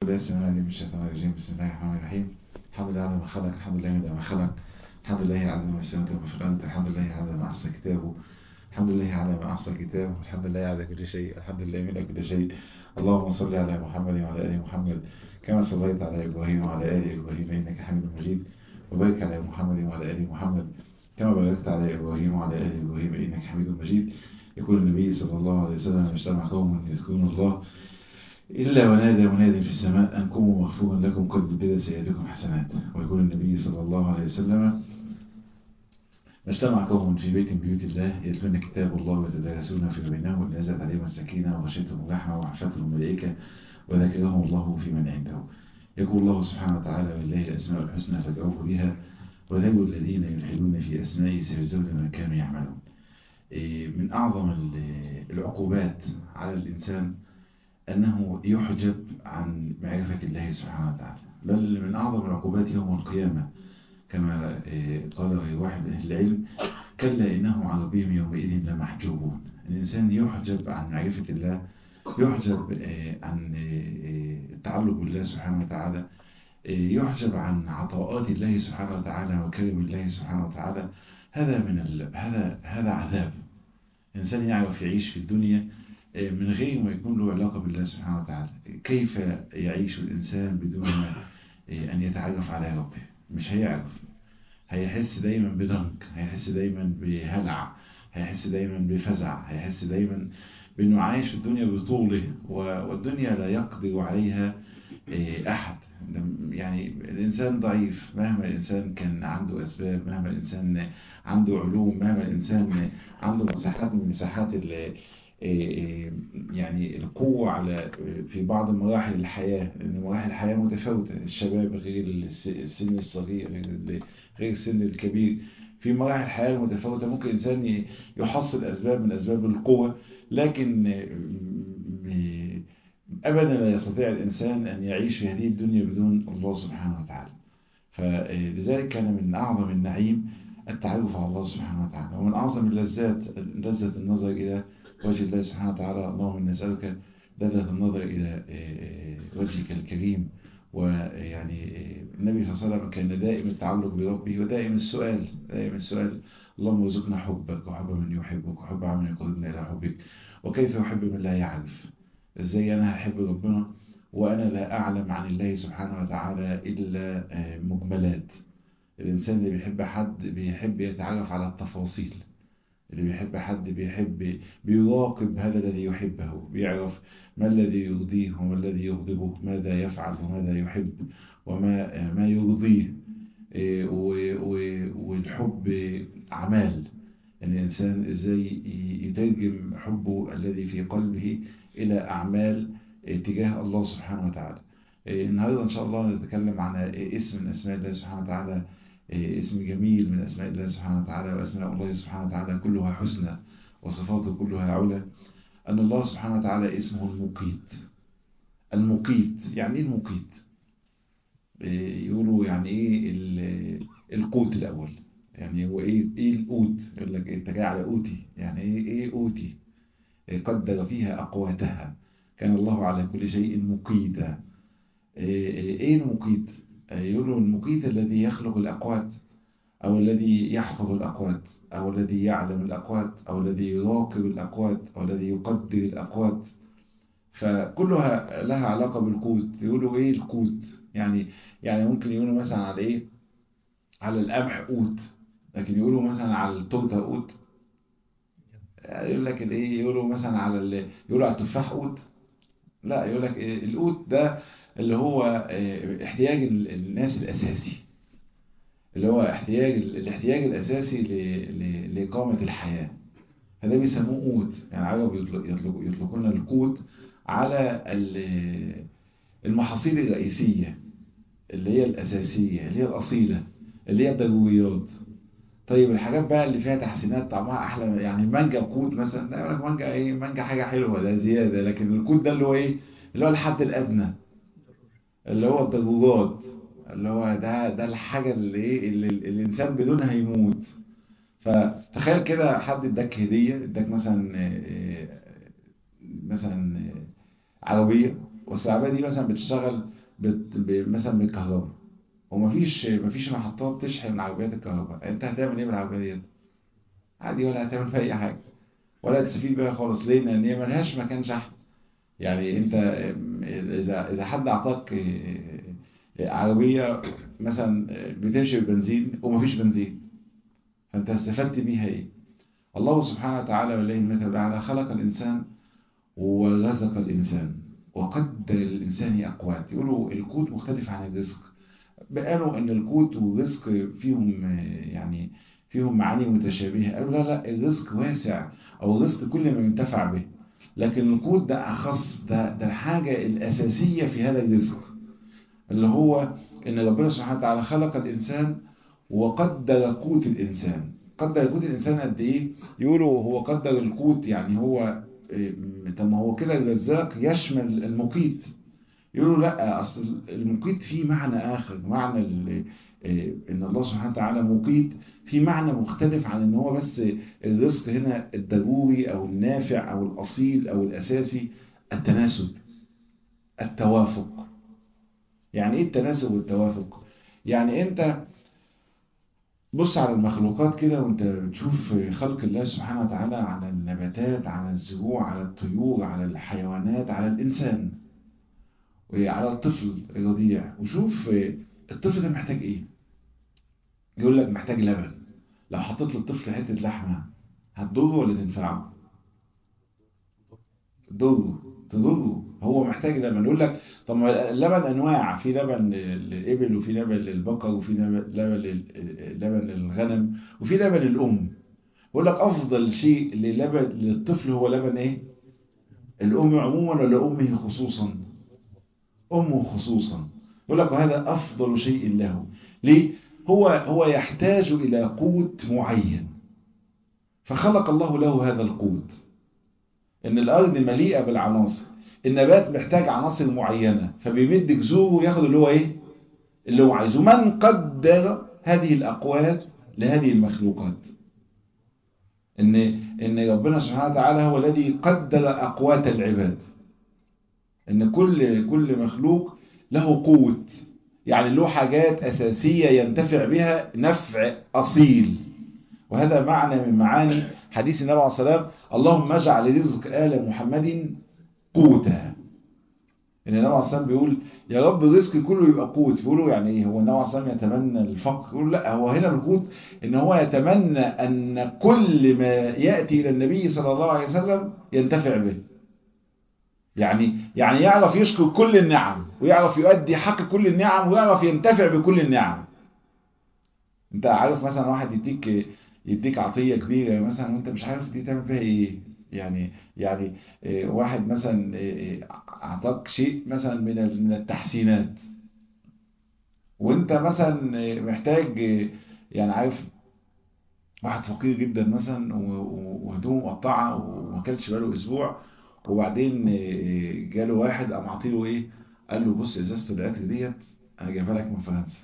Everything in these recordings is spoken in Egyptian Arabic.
بالله السميع العليم من الشيطان الرجيم بسم الله الرحمن الرحيم الحمد لله على ما خلق الحمد لله على ما خلق الحمد لله على ما سمعت وما في الأرض الحمد لله على ما أحصى كتابه الحمد لله على ما أحصى كتابه الحمد لله على كل شيء الحمد لله من كل شيء اللهم صل على محمد وعلى آل محمد كما صليت على إبراهيم وعلى آل إبراهيم إنك حميد مجيد وبارك على محمد وعلى آل محمد كما باركت على إبراهيم وعلى آل إبراهيم إنك حميد مجيد يقول النبي صلى الله عليه وسلم اجتمع قوم يذكرون الله إلا ونادى مناد في السماء أن قوموا مغفورا لكم قد بدلت سيئاتكم حسنات ويقول النبي صلى الله عليه وسلم ما اجتمع قوم في بيت من بيوت الله يتلون كتاب الله ويتدارسون في بينهم نزلت عليهم السكينة وغشيتهم الرحمة وحفتهم الملائكة وذكرهم الله في من عنده يقول الله سبحانه وتعالى ولله الأسماء الحسنى فادعوه بها وذلوا الذين يلحدون في أسمائه سيجزون ما كانوا يعملون من أعظم العقوبات على الإنسان أنه يحجب عن معرفة الله سبحانه وتعالى بل من أعظم العقوبات يوم القيامة كما قال واحد من أهل العلم كلا إنهم على ربهم يومئذ لمحجوبون الإنسان يحجب عن معرفة الله يحجب عن التعلق بالله سبحانه وتعالى يحجب عن عطاءات الله سبحانه وتعالى وكرم الله سبحانه وتعالى هذا من ال... هذا هذا عذاب الإنسان يعرف يعيش في الدنيا من غير ما يكون له علاقة بالله سبحانه وتعالى كيف يعيش الإنسان بدون أن يتعرف على ربه مش هيعرف هيحس دايما بضنك هيحس دايما بهلع هيحس دايما بفزع هيحس دايما بأنه عايش في الدنيا بطوله والدنيا لا يقدر عليها أحد يعني الإنسان ضعيف مهما الإنسان كان عنده أسباب مهما الإنسان عنده علوم مهما الإنسان عنده مساحات من مساحات يعني القوة على في بعض مراحل الحياة لأن مراحل الحياة متفاوتة الشباب غير السن الصغير غير السن الكبير في مراحل الحياة المتفاوتة ممكن الإنسان يحصل أسباب من أسباب القوة لكن أبدا لا يستطيع الإنسان أن يعيش في هذه الدنيا بدون الله سبحانه وتعالى فلذلك كان من أعظم النعيم التعرف على الله سبحانه وتعالى ومن أعظم اللذات لذة النظر إلى وجه الله سبحانه وتعالى اللهم نسألك لذة النظر إلى وجهك الكريم ويعني النبي صلى الله عليه وسلم كان دائم التعلق بربه ودائم السؤال دائم السؤال اللهم ارزقنا حبك وحب من يحبك وحب عمل يقربنا إلى حبك وكيف يحب من لا يعرف ازاي انا هحب ربنا وانا لا اعلم عن الله سبحانه وتعالى الا مجملات الانسان اللي بيحب حد بيحب يتعرف على التفاصيل اللي بيحب حد بيحب بيراقب هذا الذي يحبه بيعرف ما الذي يرضيه وما الذي يغضبه ماذا يفعل وماذا يحب وما ما يرضيه والحب اعمال ان الانسان ازاي يترجم حبه الذي في قلبه إلى أعمال تجاه الله سبحانه وتعالى النهاردة إن شاء الله نتكلم عن اسم من أسماء الله سبحانه وتعالى اسم جميل من أسماء الله سبحانه وتعالى وأسماء الله سبحانه وتعالى كلها حسنى وصفاته كلها علا أن الله سبحانه وتعالى اسمه المقيت المقيت يعني إيه المقيت يقولوا يعني إيه القوت الأول يعني هو إيه, إيه القوت يقول لك أنت جاي على قوتي يعني إيه إيه قوتي قدر فيها أقواتها كان الله على كل شيء مقيتا ايه المقيت يقولوا المقيت الذي يخلق الأقوات أو الذي يحفظ الأقوات أو الذي يعلم الأقوات أو الذي يراقب الأقوات أو الذي يقدر الأقوات فكلها لها علاقة بالقوت يقولوا ايه القوت يعني يعني ممكن يقولوا مثلا على ايه على القمح قوت لكن يقولوا مثلا على التوتة قوت يقول لك الايه يقولوا مثلا على ال... يقولوا على التفاح قوت لا يقول لك القوت ده اللي هو احتياج الناس الاساسي اللي هو احتياج الاحتياج الاساسي ل... ل... لاقامه الحياه فده بيسموه قوت يعني عرب يطلقوا يطلقون القوت على المحاصيل الرئيسيه اللي هي الاساسيه اللي هي الاصيله اللي هي الضروريات طيب الحاجات بقى اللي فيها تحسينات طعمها احلى يعني مانجا بكوت مثلا لا يقول لك مانجا ايه مانجا حاجه حلوه ده زياده لكن الكوت ده اللي هو ايه اللي هو الحد الادنى اللي هو الضرورات اللي هو ده ده الحاجه اللي ايه اللي الانسان بدونها يموت فتخيل كده حد اداك هديه اداك مثلا مثلا عربيه بس العربيه دي مثلا بتشتغل بت... ب... مثلا بالكهرباء ومفيش مفيش محطات تشحن عربيات الكهرباء انت هتعمل ايه بالعربية دي عادي ولا هتعمل فيها اي حاجة ولا تستفيد بيها خالص ليه لان هي ملهاش مكان شحن يعني انت اذا اذا حد اعطاك عربية مثلا بتمشي ببنزين ومفيش بنزين فانت استفدت بيها ايه الله سبحانه وتعالى ولله المثل الاعلى خلق الانسان ورزق الانسان وقدر الانسان اقوات يقولوا القوت مختلف عن الرزق قالوا ان القوت والرزق فيهم يعني فيهم معاني متشابهه قالوا لا لا الرزق واسع او الرزق كل ما ينتفع به لكن القوت ده اخص ده ده الحاجه الاساسيه في هذا الرزق اللي هو ان ربنا سبحانه وتعالى خلق الانسان وقدر قوت الانسان قدر قوت الانسان قد ايه يقولوا هو قدر القوت يعني هو طب ما هو كده الرزاق يشمل المقيت يقولوا لا اصل المقيت فيه معنى اخر معنى ان الله سبحانه وتعالى مقيت في معنى مختلف عن ان هو بس الرزق هنا الضروري او النافع او الاصيل او الاساسي التناسب التوافق يعني ايه التناسب والتوافق يعني انت بص على المخلوقات كده وانت بتشوف خلق الله سبحانه وتعالى على النباتات على الزروع على الطيور على الحيوانات على الانسان وعلى الطفل الرضيع وشوف الطفل ده محتاج ايه يقول لك محتاج لبن لو حطيت للطفل حته لحمه هتضره ولا تنفعه تضره تضره هو محتاج لبن يقول لك طب اللبن انواع في لبن للابل وفي لبن للبقر وفي لبن لبن للغنم وفي لبن للام يقول لك افضل شيء للبن للطفل هو لبن ايه الام عموما ولا امه خصوصا امه خصوصا يقول لك هذا افضل شيء له ليه هو هو يحتاج الى قوت معين فخلق الله له هذا القوت ان الارض مليئه بالعناصر النبات محتاج عناصر معينه فبيمد جذوره وياخد اللي هو ايه اللي هو عايزه من قدر هذه الاقوات لهذه المخلوقات ان ان ربنا سبحانه وتعالى هو الذي قدر اقوات العباد ان كل كل مخلوق له قوت يعني له حاجات اساسيه ينتفع بها نفع اصيل وهذا معنى من معاني حديث النبي عليه الصلاه والسلام اللهم اجعل رزق ال محمد قوتا ان النبي عليه الصلاه بيقول يا رب رزقي كله يبقى قوت بيقولوا يعني ايه هو النبي عليه الصلاه يتمنى الفقر يقول لا هو هنا القوت ان هو يتمنى ان كل ما ياتي الى النبي صلى الله عليه وسلم ينتفع به يعني يعني يعرف يشكر كل النعم ويعرف يؤدي حق كل النعم ويعرف ينتفع بكل النعم انت عارف مثلا واحد يديك يديك عطيه كبيره مثلا وانت مش عارف دي تعمل بيها ايه يعني يعني واحد مثلا اعطاك شيء مثلا من من التحسينات وانت مثلا محتاج يعني عارف واحد فقير جدا مثلا وهدومه مقطعه وما كلش بقاله اسبوع وبعدين جاله واحد قام عاطيله ايه قال له بص ازازه الاكل ديت انا جايبها لك من فرنسا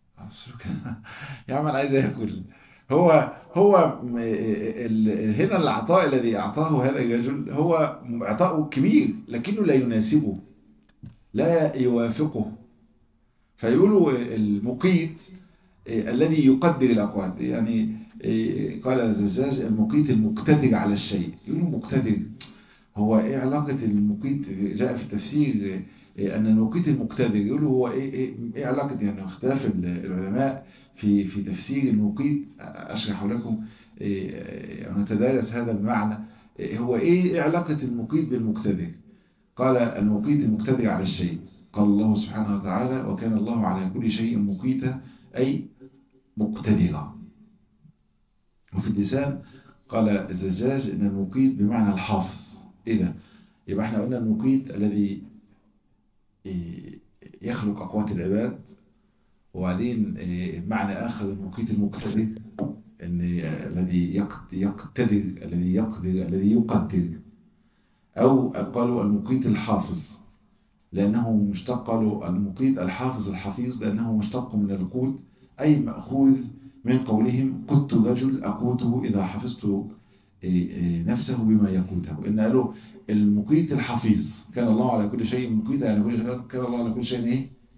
يا عم انا عايز اكل هو هو هنا العطاء الذي اعطاه هذا الرجل هو عطاء كبير لكنه لا يناسبه لا يوافقه فيقولوا المقيت الذي يقدر الاقوات يعني قال الزجاج المقيت المقتدر على الشيء يقولوا مقتدر هو ايه علاقة المقيت جاء في التفسير ان المقيت المقتدر يقولوا هو ايه ايه, إيه علاقة يعني اختلاف العلماء في في تفسير المقيت اشرح لكم إيه نتدارس هذا المعنى إيه هو ايه, إيه علاقة المقيت بالمقتدر قال المقيت المقتدر على الشيء قال الله سبحانه وتعالى وكان الله على كل شيء مقيتا اي مقتدرا وفي اللسان قال الزجاج ان المقيت بمعنى الحافظ ايه ده يبقى احنا قلنا المقيت الذي يخلق اقوات العباد وبعدين معنى اخر المقيت المقتدر ان الذي يقتدر الذي يقدر الذي يقدر او قالوا المقيت الحافظ لانه مشتق قالوا المقيت الحافظ الحفيظ لانه مشتق من القوت اي ماخوذ من قولهم قدت رجل اقوته اذا حفظت نفسه بما يقوته إن قالوا المقيت الحفيظ كان الله على كل شيء مقيتا يعني كل كان الله على كل شيء إيه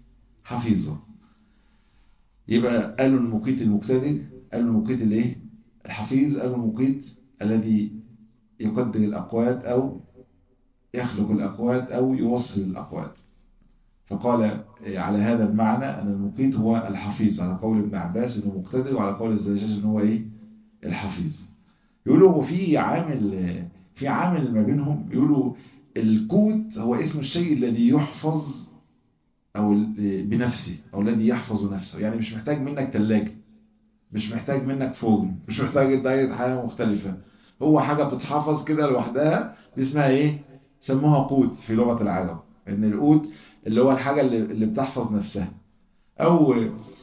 حفيظة يبقى قالوا المقيت المقتدر قالوا المقيت الايه الحفيظ قالوا المقيت الذي يقدر الأقوات أو يخلق الأقوات أو يوصل الأقوات فقال على هذا المعنى أن المقيت هو الحفيظ على قول ابن عباس أنه مقتدر وعلى قول الزجاج أنه هو إيه الحفيظ يقولوا في عامل في عامل ما بينهم يقولوا القوت هو اسم الشيء الذي يحفظ أو بنفسه أو الذي يحفظ نفسه يعني مش محتاج منك ثلاجة مش محتاج منك فرن مش محتاج دايرة حياة مختلفة هو حاجة بتتحفظ كده لوحدها دي اسمها ايه سموها قوت في لغة العرب ان القوت اللي هو الحاجة اللي, اللي بتحفظ نفسها او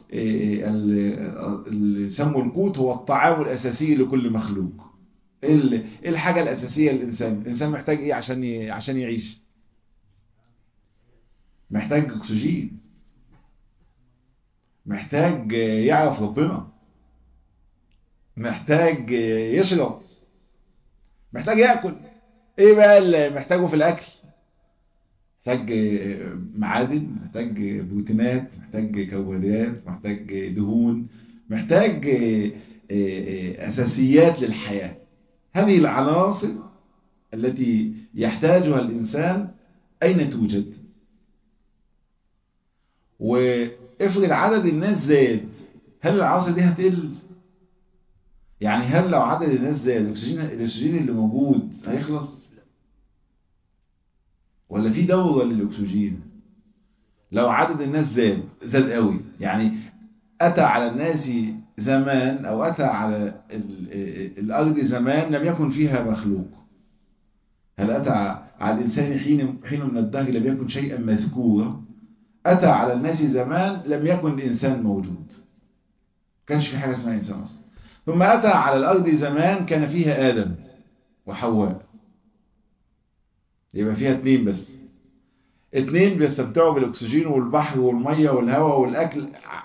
اللي سموا القوت هو الطعام الاساسي لكل مخلوق ايه الحاجة الاساسية للانسان الانسان محتاج ايه عشان عشان يعيش محتاج اكسجين محتاج يعرف ربنا محتاج يشرب محتاج ياكل ايه بقى اللي محتاجه في الاكل محتاج معادن محتاج بروتينات محتاج كربوهيدرات محتاج دهون محتاج اساسيات للحياه هذه العناصر التي يحتاجها الانسان اين توجد وافرض عدد الناس زاد هل العناصر دي هتقل يعني هل لو عدد الناس زاد الاكسجين الاكسجين اللي موجود هيخلص ولا في دوره للاكسجين لو عدد الناس زاد زاد قوي يعني اتى على الناس زمان او اتى على الارض زمان لم يكن فيها مخلوق هل اتى على الانسان حين حين من الدهر لم يكن شيئا مذكورا اتى على الناس زمان لم يكن الانسان موجود كانش في حاجه اسمها انسان اصلا ثم أتى على الأرض زمان كان فيها آدم وحواء يبقى فيها اتنين بس اتنين بيستمتعوا بالأكسجين والبحر والمية والهواء والأكل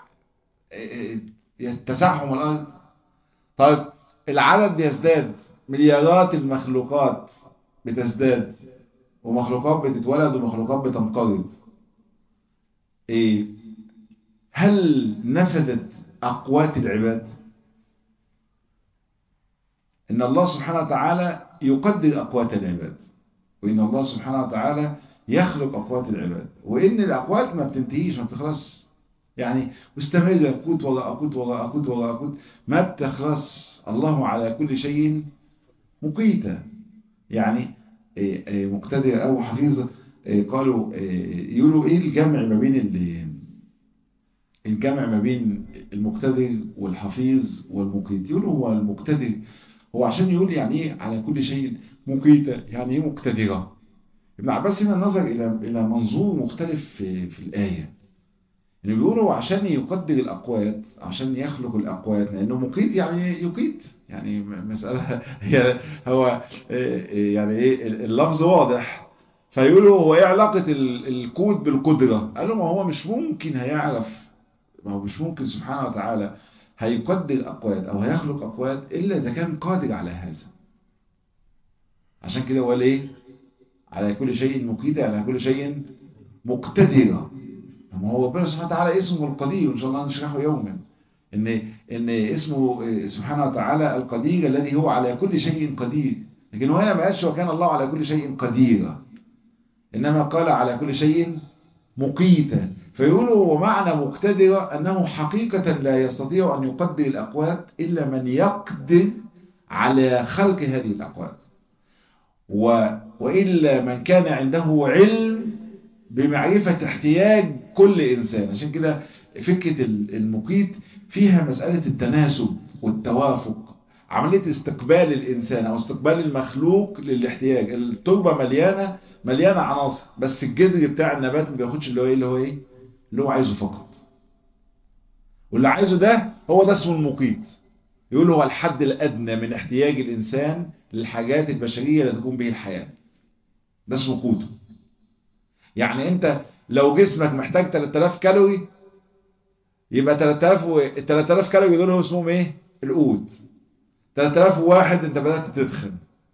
يتسعهم الأرض طيب العدد بيزداد مليارات المخلوقات بتزداد ومخلوقات بتتولد ومخلوقات بتنقرض ايه هل نفذت أقوات العباد إن الله سبحانه وتعالى يقدر أقوات العباد وإن الله سبحانه وتعالى يخلق أقوات العباد وإن الأقوات ما بتنتهيش ما بتخلص يعني مستمرة أقوت وراء أقوت وراء أقوت وراء أقوت ما بتخلص الله على كل شيء مقيتا يعني مقتدر أو حفيظ قالوا يقولوا إيه الجمع ما بين الجمع ما بين المقتدر والحفيظ والمقيت يقولوا هو المقتدر هو عشان يقول يعني ايه على كل شيء مقيتة يعني ايه مقتدرة ابن عباس هنا نظر الى الى منظور مختلف في, في الآية يعني بيقولوا عشان يقدر الأقوات عشان يخلق الأقوات لأنه مقيت يعني يقيت يعني مسألة هي هو يعني ايه اللفظ واضح فيقولوا هو ايه علاقة الكود بالقدرة قالوا ما هو مش ممكن هيعرف ما هو مش ممكن سبحانه وتعالى هيقدر أقوات أو هيخلق أقوات إلا إذا كان قادر على هذا عشان كده هو ليه على كل شيء مقيت على كل شيء مقتدر ما هو ربنا سبحانه وتعالى اسمه القدير إن شاء الله نشرحه يوما إن إن اسمه سبحانه وتعالى القدير الذي هو على كل شيء قدير لكن هو هنا ما قالش وكان الله على كل شيء قديرا إنما قال على كل شيء مقيتا فيقولوا ومعنى مقتدر أنه حقيقة لا يستطيع أن يقدر الأقوات إلا من يقدر على خلق هذه الأقوات و... وإلا من كان عنده علم بمعرفة احتياج كل إنسان عشان كده فكرة المقيت فيها مسألة التناسب والتوافق عملية استقبال الإنسان أو استقبال المخلوق للاحتياج التربة مليانة مليانة عناصر بس الجذر بتاع النبات ما بياخدش اللي هو ايه اللي هو ايه اللي هو عايزه فقط واللي عايزه ده هو ده اسمه المقيت يقول هو الحد الأدنى من احتياج الإنسان للحاجات البشرية اللي تقوم به الحياة ده اسمه قوته يعني انت لو جسمك محتاج 3000 كالوري يبقى 3000 و... 3000 كالوري دول اسمهم ايه القوت 3000 واحد انت بدأت تدخن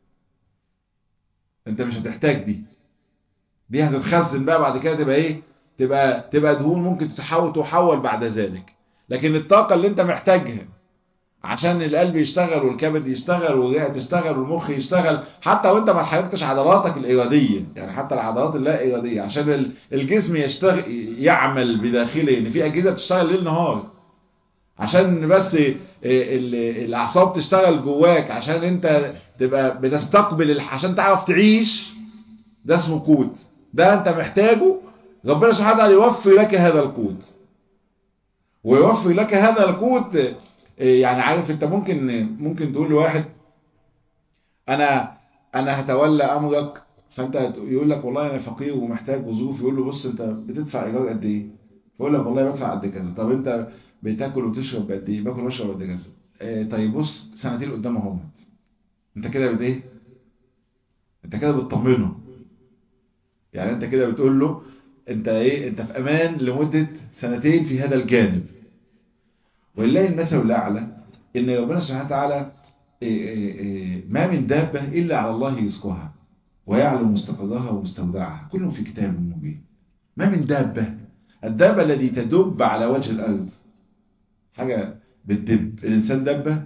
انت مش هتحتاج دي دي هتتخزن بقى بعد كده تبقى ايه تبقى تبقى دهون ممكن تتحول تحول بعد ذلك لكن الطاقة اللي انت محتاجها عشان القلب يشتغل والكبد يشتغل والرئه تشتغل والمخ يشتغل حتى وانت ما حركتش عضلاتك الاراديه يعني حتى العضلات اللا اراديه عشان الجسم يشتغل يعمل بداخله ان في اجهزه بتشتغل ليل نهار عشان بس الاعصاب تشتغل جواك عشان انت تبقى بتستقبل عشان تعرف تعيش ده اسمه قوت ده انت محتاجه ربنا سبحانه وتعالى يوفر لك هذا القوت ويوفر لك هذا القوت يعني عارف انت ممكن ممكن تقول لواحد انا انا هتولى امرك فانت يقول لك والله انا فقير ومحتاج وظروف يقول له بص انت بتدفع ايجار قد ايه فيقول لك والله بدفع قد كذا طب انت بتاكل وتشرب قد ايه باكل واشرب قد كذا اه طيب بص سنتين قدام اهم انت كده بت ايه انت كده بتطمنه يعني انت كده بتقول له انت ايه انت في امان لمده سنتين في هذا الجانب ولله المثل الأعلى إن ربنا سبحانه وتعالى ما من دابة إلا على الله رزقها ويعلم مستقرها ومستودعها كلهم في كتاب مبين ما من دابة الدابة التي تدب على وجه الأرض حاجة بتدب الإنسان دبة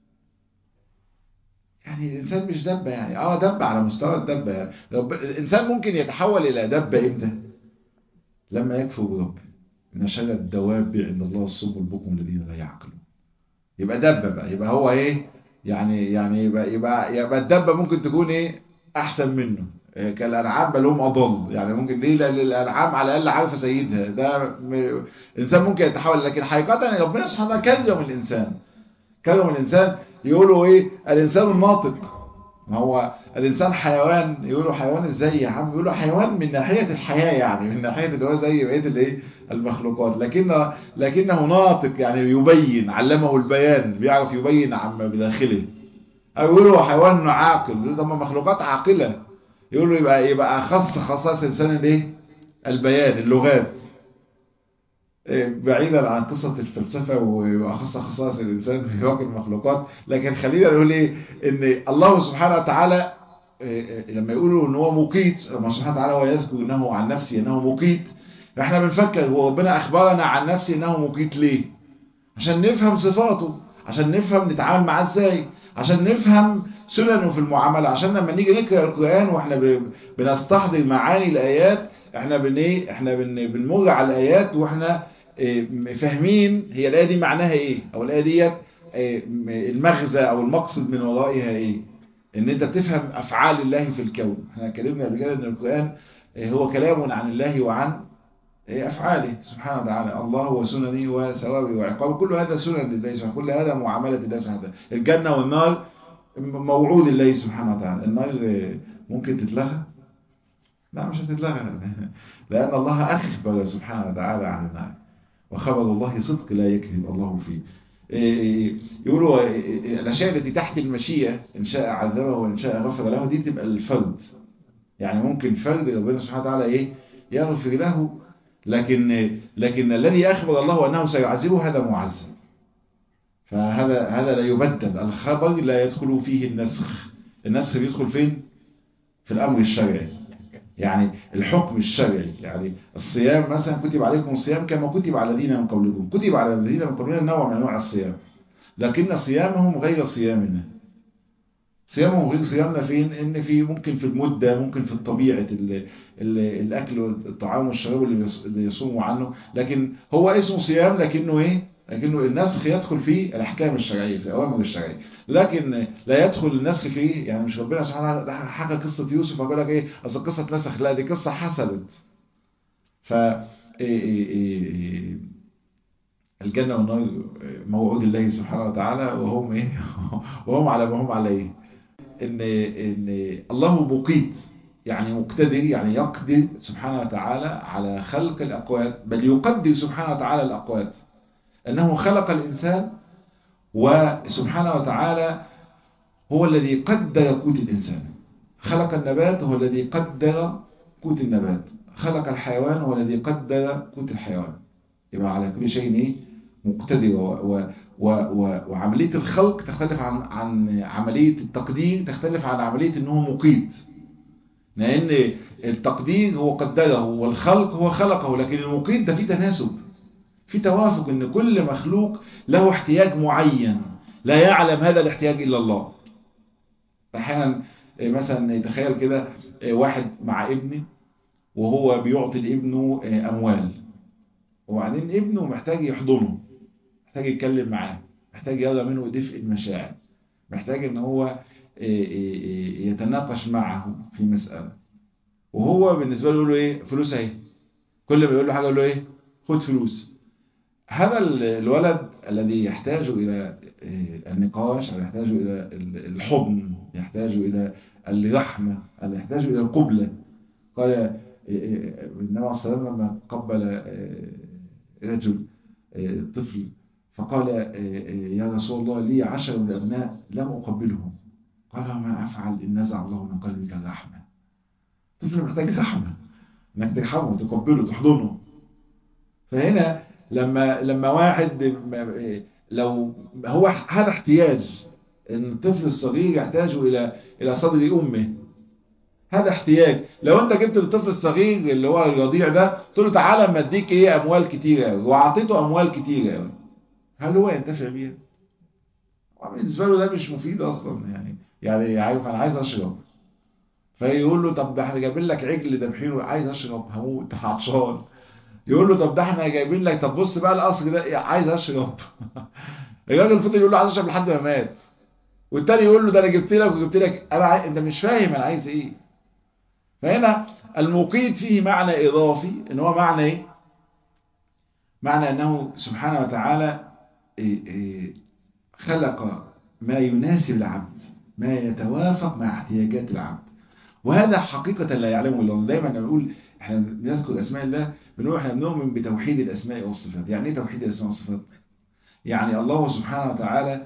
يعني الإنسان مش دبة يعني آه دبة على مستوى الدبة يعني رب... الإنسان ممكن يتحول إلى دبة إمتى لما يكفر بربه إن شر الدواب عند الله الصم البكم الذين لا يعقلون يبقى دبة بقى يبقى هو ايه يعني يعني يبقى يبقى, يبقى الدبة ممكن تكون ايه احسن منه إيه كالانعام بل هم اضل يعني ممكن ليه لان الانعام على الاقل عارفه سيدها ده م... الانسان ممكن يتحول لكن حقيقه ربنا سبحانه وتعالى كرم الانسان كرم الانسان يقولوا ايه الانسان الناطق ما هو الانسان حيوان يقولوا حيوان ازاي يا عم يقولوا حيوان من ناحيه الحياه يعني من ناحيه اللي هو زي بقيه الايه المخلوقات لكن لكنه ناطق يعني يبين علمه البيان بيعرف يبين عما بداخله او يقولوا حيوان عاقل يقولوا طب مخلوقات عاقله يقولوا يبقى يبقى اخص خصائص الانسان الايه البيان اللغات بعيدا عن قصة الفلسفة وأخص خصائص الإنسان في واقع المخلوقات لكن خلينا نقول إيه إن الله سبحانه وتعالى لما يقولوا إن هو مقيت لما سبحانه وتعالى هو يذكر إنه عن نفسه إنه مقيت فإحنا بنفكر هو ربنا أخبرنا عن نفسه إنه مقيت ليه عشان نفهم صفاته عشان نفهم نتعامل معاه إزاي عشان نفهم سننه في المعاملة عشان لما نيجي نقرأ القرآن وإحنا بنستحضر معاني الآيات احنا بن ايه احنا بن بنمر على الايات واحنا اه فاهمين هي الايه دي معناها ايه او الايه ديت اه المغزى او المقصد من ورائها ايه ان انت تفهم افعال الله في الكون احنا اتكلمنا قبل كده ان القران اه هو كلام عن الله وعن افعاله سبحانه وتعالى الله وسننه وثوابه وعقابه كل هذا سنن لله سبحانه كل هذا معامله الله سبحانه وتعالى الجنه والنار موعود الله سبحانه وتعالى النار ممكن تتلغى لا مش هتتلغى لأن الله أخبر سبحانه وتعالى عن النار وخبر الله صدق لا يكذب الله فيه يقولوا الأشياء التي تحت المشيئة إن شاء عذبه وإن شاء غفر له دي تبقى الفرد يعني ممكن فرد ربنا سبحانه وتعالى إيه يغفر له لكن لكن الذي أخبر الله أنه سيعذبه هذا معذب فهذا هذا لا يبدل الخبر لا يدخل فيه النسخ النسخ بيدخل فين في الأمر الشرعي يعني الحكم الشرعي يعني الصيام مثلا كتب عليكم الصيام كما كتب على الذين من قبلكم كتب على الذين من قبلنا نوع من انواع الصيام لكن صيامهم غير صيامنا صيامهم غير صيامنا فين ان في ممكن في المدة ممكن في الطبيعة ال ال الاكل والطعام والشراب اللي يصوموا عنه لكن هو اسمه صيام لكنه ايه لكنه النسخ يدخل فيه الاحكام الشرعيه في الاوامر الشرعيه لكن لا يدخل النسخ فيه يعني مش ربنا سبحانه وتعالى حكى قصه يوسف ويقول لك ايه اصل قصه نسخ لا دي قصه حصلت ف الجنه والنار موعود الله سبحانه وتعالى وهم ايه وهم على ما هم عليه ان ان الله مقيت يعني مقتدر يعني يقدر سبحانه وتعالى على خلق الاقوات بل يقدر سبحانه وتعالى الاقوات أنه خلق الإنسان وسبحانه وتعالى هو الذي قدر قوت الإنسان خلق النبات هو الذي قدر قوت النبات خلق الحيوان هو الذي قدر قوت الحيوان يبقى على كل شيء ايه مقتدر و و و وعملية الخلق تختلف عن عن عملية التقدير تختلف عن عملية انه مقيت لان التقدير هو قدره والخلق هو خلقه لكن المقيت ده فيه تناسب في توافق ان كل مخلوق له احتياج معين لا يعلم هذا الاحتياج الا الله احيانا مثلا يتخيل كده واحد مع ابنه وهو بيعطي لابنه اموال وبعدين ابنه محتاج يحضنه محتاج يتكلم معاه محتاج يرى منه دفء المشاعر محتاج ان هو يتناقش معه في مسألة وهو بالنسبة له يقول له ايه فلوس اهي كل ما يقول له حاجة يقول له ايه خد فلوس هذا الولد الذي يحتاج إلى النقاش أو يحتاج إلى الحضن يحتاج إلى الرحمة أو يحتاج إلى القبلة قال النبي عليه الصلاة والسلام لما قبل رجل طفل فقال يا رسول الله لي عشر من الأبناء لم أقبلهم قال ما أفعل إن نزع الله من قلبك الرحمة طفل محتاج رحمة انك ترحمه تقبله تحضنه فهنا لما لما واحد لو هو هذا احتياج ان الطفل الصغير يحتاج الى الى صدر امه هذا احتياج لو انت جبت الطفل الصغير اللي هو الرضيع ده قلت له تعالى اما اديك ايه اموال كتيره قوي واعطيته اموال كتيره قوي هل هو ينتفع بيها بالنسبه له ده مش مفيد اصلا يعني يعني عارف انا عايز اشرب فيقول له طب احنا جايبين لك عجل دبحينه عايز اشرب هموت عطشان يقول له طب ده احنا جايبين لك طب بص بقى القصر ده عايز اشرب الراجل فضل يقول له عايز اشرب لحد ما مات والتاني يقول له ده انا جبت لك وجبت لك انا عاي... انت مش فاهم انا عايز ايه فهنا المقيت فيه معنى اضافي ان هو معنى ايه معنى انه سبحانه وتعالى إيه إيه خلق ما يناسب العبد ما يتوافق مع احتياجات العبد وهذا حقيقة لا يعلمه إلا الله دايما نقول احنا بنذكر اسماء الله بنقول احنا بنؤمن بتوحيد الاسماء والصفات يعني ايه توحيد الاسماء والصفات يعني الله سبحانه وتعالى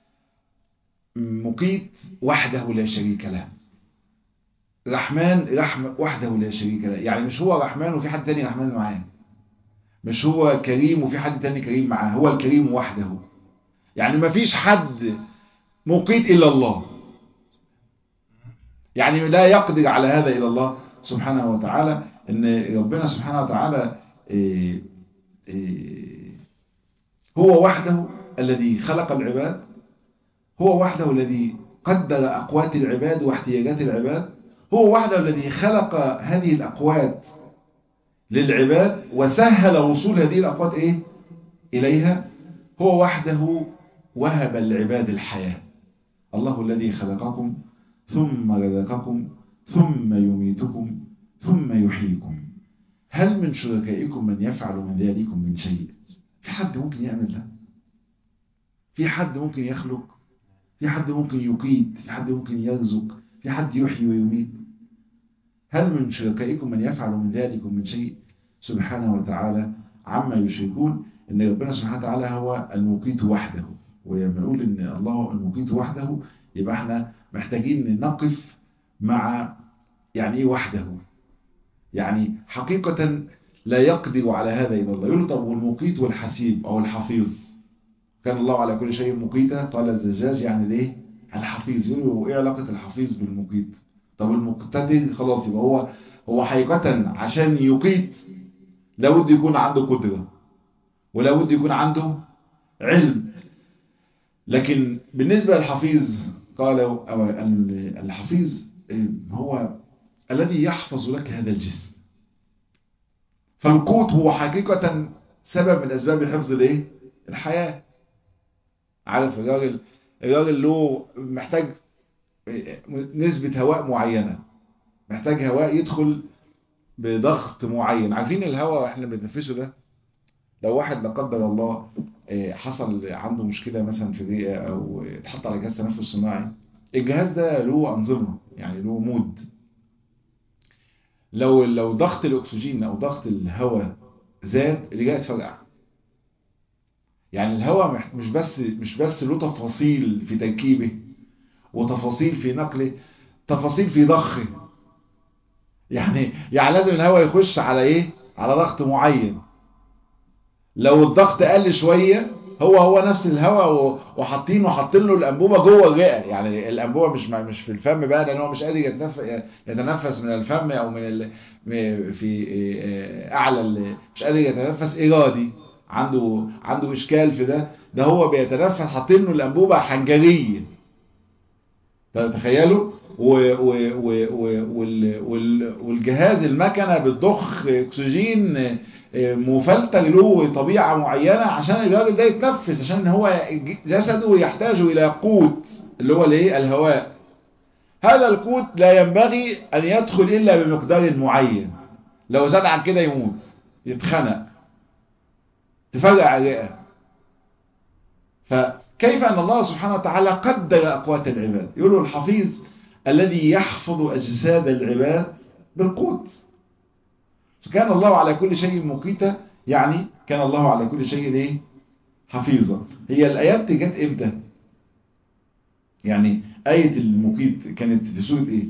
مقيت وحده لا شريك له رحمن رحمة وحده لا شريك له يعني مش هو رحمن وفي حد تاني رحمن معاه مش هو كريم وفي حد تاني كريم معاه هو الكريم وحده يعني ما فيش حد مقيت إلا الله يعني لا يقدر على هذا إلا الله سبحانه وتعالى ان ربنا سبحانه وتعالى إيه إيه هو وحده الذي خلق العباد هو وحده الذي قدر أقوات العباد واحتياجات العباد هو وحده الذي خلق هذه الأقوات للعباد وسهل وصول هذه الأقوات إيه؟ إليها هو وحده وهب العباد الحياة الله الذي خلقكم ثم رزقكم ثم يميتكم ثم يحييكم هل من شركائكم من يفعل من ذلكم من شيء في حد ممكن يعمل ده في حد ممكن يخلق في حد ممكن يقيد في حد ممكن يرزق في حد يحيي ويميت هل من شركائكم من يفعل من ذلكم من شيء سبحانه وتعالى عما يشركون ان ربنا سبحانه وتعالى هو المقيت وحده ولما نقول ان الله المقيت وحده يبقى احنا محتاجين نقف مع يعني ايه وحده يعني حقيقة لا يقدر على هذا إلا الله يقول طب والمقيت والحسيب أو الحفيظ كان الله على كل شيء مقيتا قال الزجاج يعني ليه الحفيظ يقولوا ايه علاقة الحفيظ بالمقيت طب المقتدر خلاص يبقى هو هو حقيقة عشان يقيت لابد يكون عنده قدرة ولابد يكون عنده علم لكن بالنسبة للحفيظ قالوا الحفيظ هو الذي يحفظ لك هذا الجسم فالقوت هو حقيقة سبب من أسباب حفظ الايه الحياة عارف الراجل الراجل له محتاج نسبة هواء معينة محتاج هواء يدخل بضغط معين عارفين الهواء احنا بنتنفسه ده لو واحد لا قدر الله حصل عنده مشكلة مثلا في الرئة او اتحط على جهاز تنفس صناعي الجهاز ده له أنظمة يعني له مود لو لو ضغط الاكسجين او ضغط الهواء زاد الرئه تفرقع يعني الهواء مش بس مش بس له تفاصيل في تركيبه وتفاصيل في نقله تفاصيل في ضخه يعني يعني لازم الهواء يخش على ايه على ضغط معين لو الضغط قل شويه هو هو نفس الهواء وحاطين وحاطين له الانبوبه جوه الرئه يعني الانبوبه مش مش في الفم بقى لان هو مش قادر يتنفس يتنفس من الفم او من ال... في اعلى مش قادر يتنفس ارادي عنده عنده اشكال في ده ده هو بيتنفس حاطين له الانبوبه حنجريه تخيلوا والجهاز المكنه بتضخ اكسجين مفلتر له طبيعه معينه عشان الراجل ده يتنفس عشان هو جسده يحتاج الى قوت اللي هو الايه الهواء هذا القوت لا ينبغي ان يدخل الا بمقدار معين لو زاد عن كده يموت يتخنق تفرقع الرئه فكيف ان الله سبحانه وتعالى قدر اقوات العباد يقول الحفيظ الذي يحفظ أجساد العباد بالقوت فكان الله على كل شيء مقيتا يعني كان الله على كل شيء ايه حفيظا هي الآيات جت امتى يعني آية المقيت كانت في سورة ايه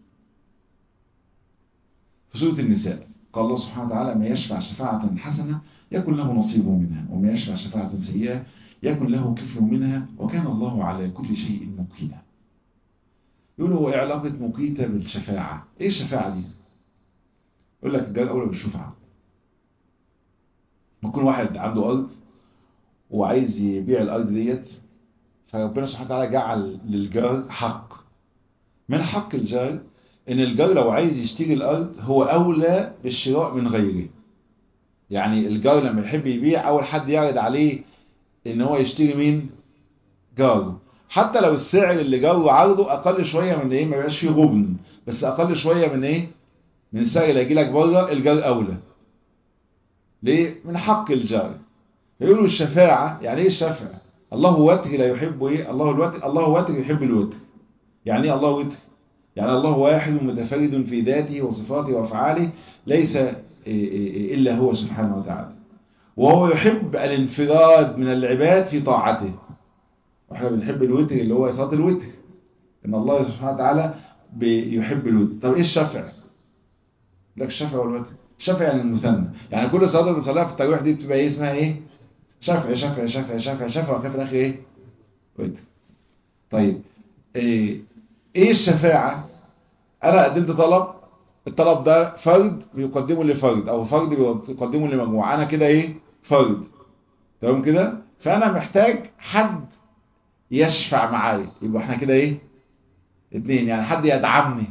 في سورة النساء قال الله سبحانه وتعالى ما يشفع شفاعة حسنة يكن له نصيب منها وما يشفع شفاعة سيئة يكن له كفل منها وكان الله على كل شيء مقيتا يقول هو ايه علاقة مقيتة بالشفاعة ايه الشفاعة دي يقول لك الجار اولى بالشفعة ما يكون واحد عنده ارض وعايز يبيع الارض ديت فربنا سبحانه وتعالى جعل للجار حق من حق الجار ان الجار لو عايز يشتري الارض هو اولى بالشراء من غيره يعني الجار لما يحب يبيع اول حد يعرض عليه ان هو يشتري مين جاره حتى لو السعر اللي جاره عرضه اقل شويه من ايه ما بيبقاش فيه غبن بس اقل شويه من ايه من السعر اللي هيجي لك بره الجار اولى ليه من حق الجار يقولوا الشفاعه يعني ايه الشفاعه الله وتر لا يحب ايه الله الوتر الله وتر يحب الوتر يعني ايه الله وتر يعني الله واحد متفرد في ذاته وصفاته وافعاله ليس الا هو سبحانه وتعالى وهو يحب الانفراد من العباد في طاعته واحنا بنحب الوتر اللي هو صلاه الوتر ان الله سبحانه وتعالى بيحب الوتر طب ايه الشفع لك الشفع والوتر الشفع يعني المثنى يعني كل صلاه اللي بنصليها في التراويح دي بتبقى ايه اسمها ايه شفع شفع شفع شفع شفع وكده في الاخر ايه وتر طيب ايه ايه الشفاعه انا قدمت طلب الطلب ده فرد بيقدمه لفرد او فرد بيقدمه لمجموعه انا كده ايه فرد تمام كده فانا محتاج حد يشفع معايا يبقى احنا كده ايه اتنين يعني حد يدعمني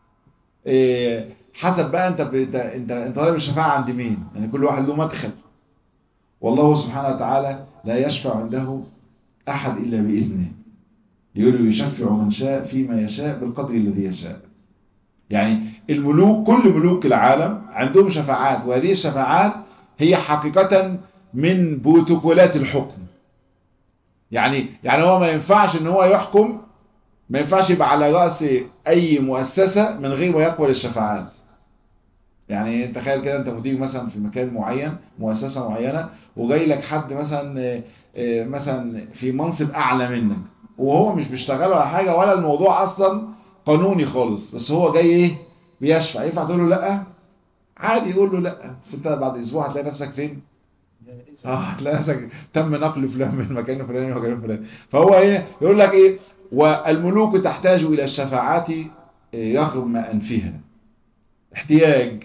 إيه حسب بقى انت انت انت, انت طالب الشفاعه عند مين يعني كل واحد له مدخل والله سبحانه وتعالى لا يشفع عنده احد الا باذنه يقول يشفع من شاء فيما يشاء بالقدر الذي يشاء يعني الملوك كل ملوك العالم عندهم شفاعات وهذه الشفاعات هي حقيقة من بروتوكولات الحكم يعني يعني هو ما ينفعش ان هو يحكم ما ينفعش يبقى على رأس اي مؤسسة من غير ما يقبل الشفاعات يعني تخيل كده انت مدير مثلا في مكان معين مؤسسة معينة وجاي لك حد مثلا مثلا في منصب اعلى منك وهو مش بيشتغل ولا حاجة ولا الموضوع اصلا قانوني خالص بس هو جاي ايه بيشفع ينفع تقول له لا عادي يقول له لا بس انت بعد اسبوع هتلاقي نفسك فين اه هتلاقي نفسك تم نقل فلان من مكان فلاني لمكان فلاني فهو ايه يقول لك ايه والملوك تحتاج الى الشفاعات رغم انفها احتياج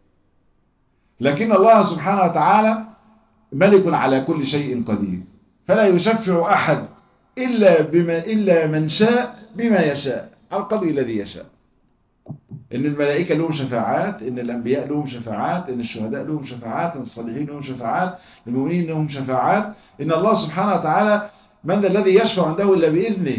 لكن الله سبحانه وتعالى ملك على كل شيء قدير فلا يشفع احد الا بما الا من شاء بما يشاء على القدر الذي يشاء ان الملائكة لهم شفاعات ان الانبياء لهم شفاعات ان الشهداء لهم شفاعات ان الصالحين لهم شفاعات المؤمنين لهم شفاعات ان الله سبحانه وتعالى من ذا الذي يشفع عنده الا باذنه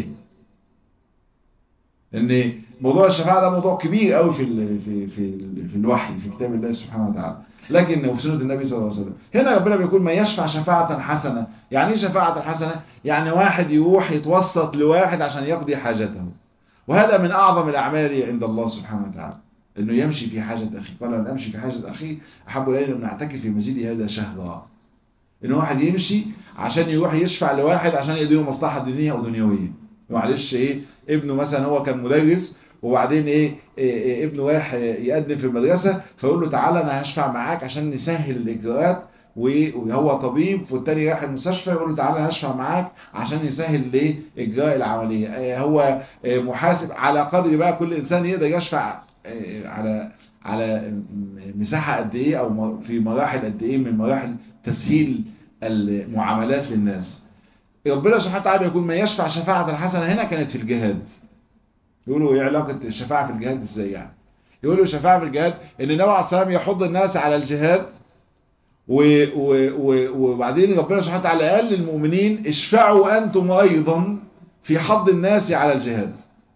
ان موضوع الشفاعة ده موضوع كبير قوي في ال في في في الوحي في كتاب الله سبحانه وتعالى لكن في سنة النبي صلى الله عليه وسلم هنا ربنا بيقول ما يشفع شفاعة حسنة يعني ايه شفاعة حسنة يعني واحد يروح يتوسط لواحد عشان يقضي حاجته وهذا من أعظم الأعمال عند الله سبحانه وتعالى أنه يمشي في حاجة أخي قال أن أمشي في حاجة أخي أحب إلينا من أعتكف في مسجدي هذا شهرا أنه واحد يمشي عشان يروح يشفع لواحد عشان يديله مصلحة دينية أو دنيوية معلش إيه ابنه مثلا هو كان مدرس وبعدين إيه, إيه, إيه ابنه رايح يقدم في المدرسة فيقول له تعالى أنا هشفع معاك عشان نسهل الإجراءات وهو طبيب والتاني رايح المستشفى يقول له تعالى هشفع معاك عشان يسهل ليه اجراء العمليه هو محاسب على قدر بقى كل انسان يقدر يشفع على على مساحه قد ايه او في مراحل قد ايه من مراحل تسهيل المعاملات للناس ربنا سبحانه وتعالى يقول من يشفع شفاعه حسنه هنا كانت في الجهاد يقولوا ايه علاقه الشفاعه في الجهاد ازاي يعني يقولوا الشفاعه في الجهاد ان النبي عليه الصلاه والسلام يحض الناس على الجهاد و و و وبعدين ربنا سبحانه وتعالى قال للمؤمنين اشفعوا انتم ايضا في حض الناس على الجهاد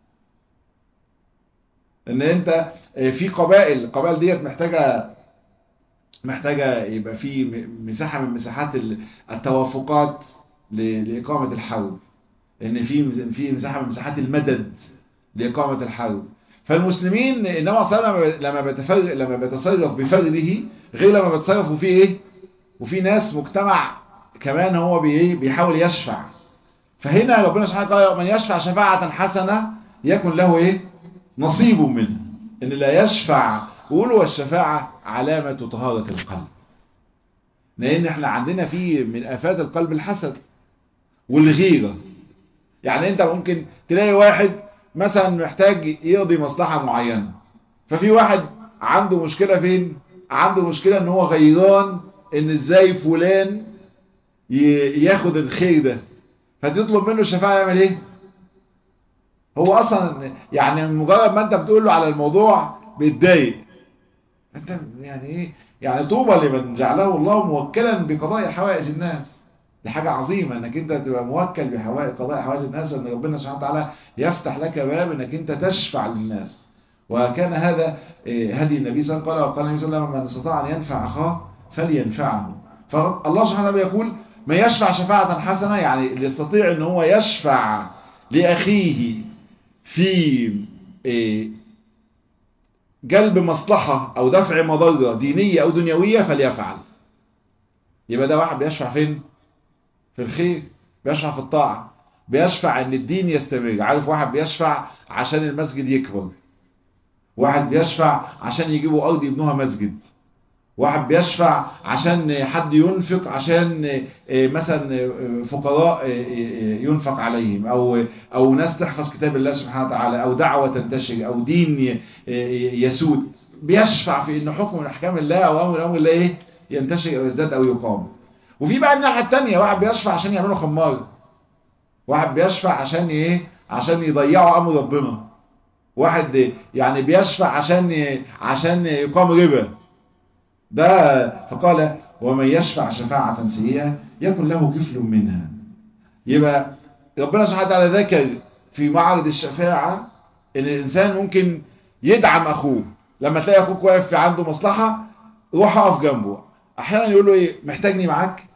ان انت في قبائل القبائل ديت محتاجه محتاجه يبقى في مساحه من مساحات التوافقات لاقامه الحرب ان في في مساحه من مساحات المدد لاقامه الحرب فالمسلمين انما صار لما بيتفرق لما بيتصرف بفرده غير لما بيتصرف وفي ايه وفي ناس مجتمع كمان هو بي بيحاول يشفع فهنا ربنا سبحانه وتعالى من يشفع شفاعة حسنة يكن له ايه نصيب منه ان لا يشفع قولوا الشفاعة علامة طهارة القلب لان احنا عندنا في من افات القلب الحسد والغيرة يعني انت ممكن تلاقي واحد مثلا محتاج يقضي مصلحة معينة ففي واحد عنده مشكلة فين عنده مشكلة ان هو غيران ان ازاي فلان ياخد الخير ده فتطلب منه الشفاعة يعمل ايه هو اصلا يعني مجرد ما انت بتقول له على الموضوع بيتضايق انت يعني ايه يعني طوبى لمن جعله الله موكلا بقضاء حوائج الناس دي حاجة عظيمة انك انت تبقى موكل بحوائج قضاء حوائج الناس ان ربنا سبحانه وتعالى يفتح لك باب انك انت تشفع للناس وكان هذا هدي النبي صلى الله عليه وسلم وقال النبي صلى الله عليه وسلم من استطاع ان ينفع اخاه فلينفعه فالله سبحانه وتعالى يقول من يشفع شفاعة حسنة يعني اللي يستطيع ان هو يشفع لاخيه في جلب مصلحة او دفع مضرة دينية او دنيوية فليفعل يبقى ده واحد بيشفع فين في الخير بيشفع في الطاعة بيشفع ان الدين يستمر عارف واحد بيشفع عشان المسجد يكبر واحد بيشفع عشان يجيبوا ارض يبنوها مسجد واحد بيشفع عشان حد ينفق عشان مثلا فقراء ينفق عليهم او او ناس تحفظ كتاب الله سبحانه وتعالى او دعوة تنتشر او دين يسود بيشفع في ان حكم من احكام الله او امر امر الله ايه ينتشر او يزداد او يقام وفي بقى الناحية التانية واحد بيشفع عشان يعملوا خمار واحد بيشفع عشان ايه عشان يضيعوا امر ربنا واحد يعني بيشفع عشان عشان يقام ربا ده فقال ومن يشفع شفاعة سيئة يكن له كفل منها يبقى ربنا سبحانه وتعالى ذكر في معرض الشفاعة ان الانسان ممكن يدعم اخوه لما تلاقي اخوك واقف في عنده مصلحة روح اقف جنبه احيانا يقول له ايه محتاجني معاك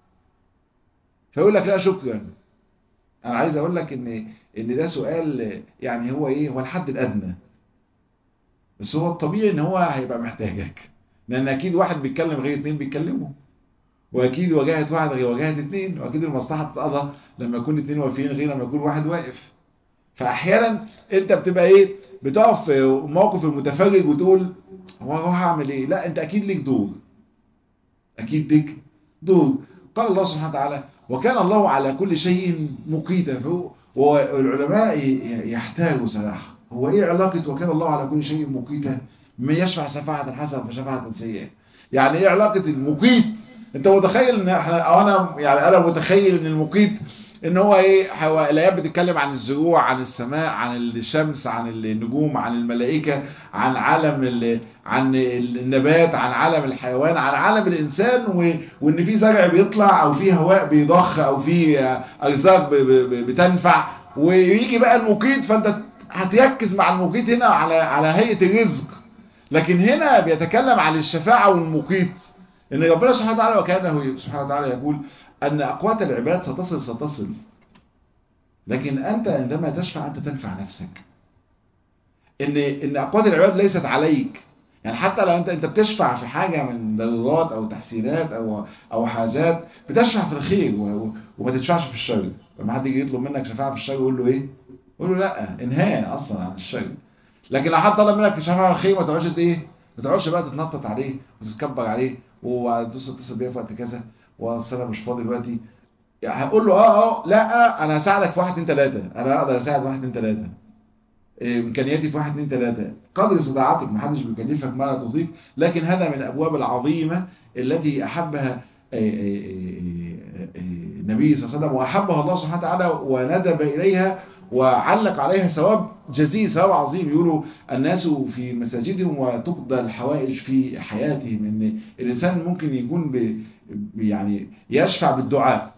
فيقول لك لا شكرا انا عايز اقول لك ان ان ده سؤال يعني هو ايه هو الحد الادنى بس هو الطبيعي ان هو هيبقى محتاجك لان اكيد واحد بيتكلم غير اتنين بيتكلموا واكيد وجهة واحد غير وجهة اتنين واكيد المصلحة تتقضى لما يكون اتنين واقفين غير لما يكون واحد واقف فاحيانا انت بتبقى ايه بتقف في موقف المتفرج وتقول هو هروح اعمل ايه لا انت اكيد ليك دور اكيد ليك دور قال الله سبحانه وتعالى وكان الله على كل شيء مقيتا والعلماء يحتاجوا صراحة هو ايه علاقة وكان الله على كل شيء مقيتا من يشفع شفاعة حسنة فشفاعة سيئة يعني ايه علاقة المقيت انت متخيل ان احنا او انا يعني انا متخيل ان المقيت ان هو ايه هو الايات بتتكلم عن الزروع عن السماء عن الشمس عن النجوم عن الملائكة عن عالم عن النبات عن عالم الحيوان عن عالم الانسان وان في زرع بيطلع او في هواء بيضخ او في ارزاق بتنفع ويجي بقى المقيت فانت هتركز مع المقيت هنا على على هيئة الرزق لكن هنا بيتكلم عن الشفاعة والمقيت ان ربنا سبحانه وتعالى وكانه سبحانه وتعالى يقول ان اقوات العباد ستصل ستصل لكن انت عندما تشفع انت تنفع نفسك ان ان اقوات العباد ليست عليك يعني حتى لو انت انت بتشفع في حاجة من ضرورات او تحسينات او او حاجات بتشفع في الخير وما تدفعش في الشر لما حد يجي يطلب منك شفاعة في الشر يقول له ايه يقول له لا انهاء اصلا عن الشر لكن لو حد طلب منك شفاعة في الخير ما تقعدش ايه ما تقعدش بقى تتنطط عليه وتتكبر عليه وهتصل اتصل بيا في وقت كذا واصل انا مش فاضي دلوقتي هقول له اه اه لا انا هساعدك في واحد اتنين تلاته انا اقدر اساعد في واحد اتنين تلاته إيه، امكانياتي في واحد اتنين تلاته قدر استطاعتك محدش بيكلفك ما لا تطيق لكن هذا من الابواب العظيمه التي احبها إيه، إيه، إيه، إيه، النبي صلى الله عليه وسلم واحبها الله سبحانه وتعالى وندب اليها وعلق عليها ثواب جزيل ثواب عظيم يقولوا الناس في مساجدهم وتقضى الحوائج في حياتهم ان الانسان ممكن يكون ب يعني يشفع بالدعاء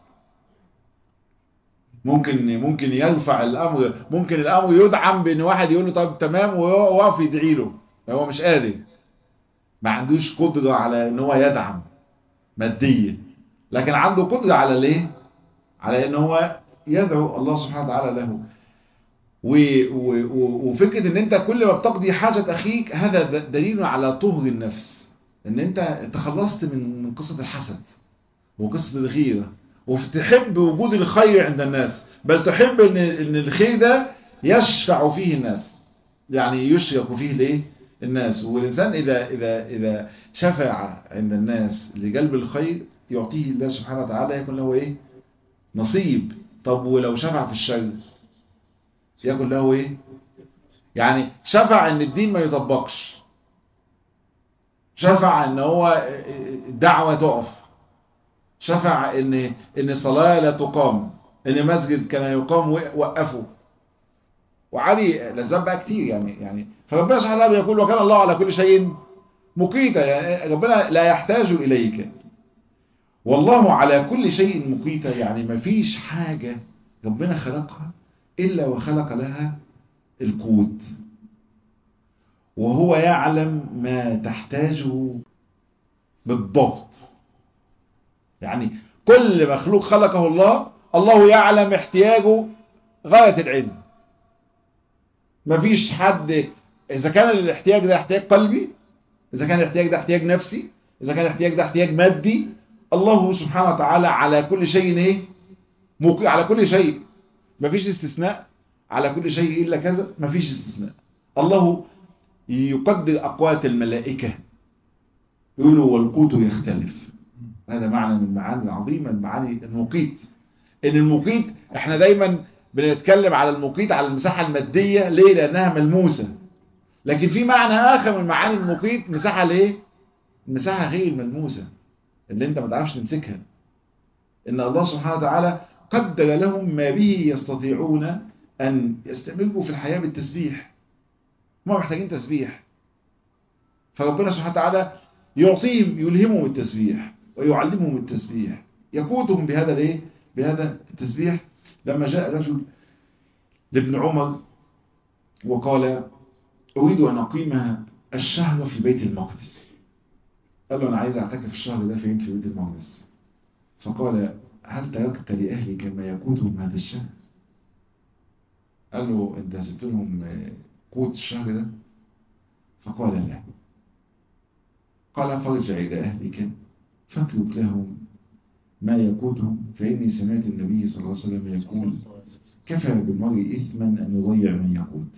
ممكن ممكن يرفع الامر ممكن الامر يدعم بان واحد يقول له طب تمام ويقف يدعي له هو مش قادر ما عندوش قدره على ان هو يدعم ماديا لكن عنده قدره على الايه على ان هو يدعو الله سبحانه وتعالى له و و و وفكره ان انت كل ما بتقضي حاجه اخيك هذا د- دليل على طهر النفس ان انت تخلصت من من قصه الحسد وقصه الغيره وتحب وجود الخير عند الناس بل تحب ان ان الخير ده يشفع فيه الناس يعني يشرك فيه الايه الناس والانسان اذا اذا اذا شفع عند الناس لجلب الخير يعطيه الله سبحانه وتعالى يكون له ايه نصيب طب ولو شفع في الشر يكون له ايه يعني شفع ان الدين ما يطبقش شفع ان هو الدعوة تقف شفع ان ان الصلاة لا تقام ان مسجد كان يقام وقفوا وعادي لذات بقى كتير يعني يعني فربنا سبحانه وتعالى يقول وكان الله على كل شيء مقيتا يعني ربنا لا يحتاج اليك والله على كل شيء مقيتا يعني ما فيش حاجة ربنا خلقها إلا وخلق لها القوت وهو يعلم ما تحتاجه بالضبط يعني كل مخلوق خلقه الله الله يعلم احتياجه غاية العلم مفيش حد إذا كان الاحتياج ده احتياج قلبي إذا كان الاحتياج ده احتياج نفسي إذا كان الاحتياج ده احتياج مادي الله سبحانه وتعالى على كل شيء ايه موقع على كل شيء مفيش استثناء على كل شيء إلا كذا مفيش استثناء الله يقدر أقوات الملائكة يقولوا والقوت يختلف هذا معنى من المعاني العظيمة المعاني المقيت ان المقيت احنا دايما بنتكلم على المقيت على المساحة المادية ليه لانها ملموسة لكن في معنى اخر من معاني المقيت مساحة ليه المساحة غير الملموسة اللي انت ما تعرفش تمسكها ان الله سبحانه وتعالى قدر لهم ما به يستطيعون ان يستمروا في الحياة بالتسبيح هم محتاجين تسبيح فربنا سبحانه وتعالى يعطيهم يلهمهم التسبيح ويعلمهم التسبيح يقودهم بهذا الايه بهذا التسبيح لما جاء رجل لابن عمر وقال أريد أن أقيم الشهر في بيت المقدس قال له أنا عايز أعتكف الشهر ده فين في بيت المقدس فقال هل تركت لأهلك ما يقودهم هذا الشهر قال له أنت سبت لهم قوت الشهر ده فقال لا قال فارجع إلى أهلك فاترك لهم ما يقودهم فإني سمعت النبي صلى الله عليه وسلم يقول كفى بالمرء إثما أن يضيع من يقود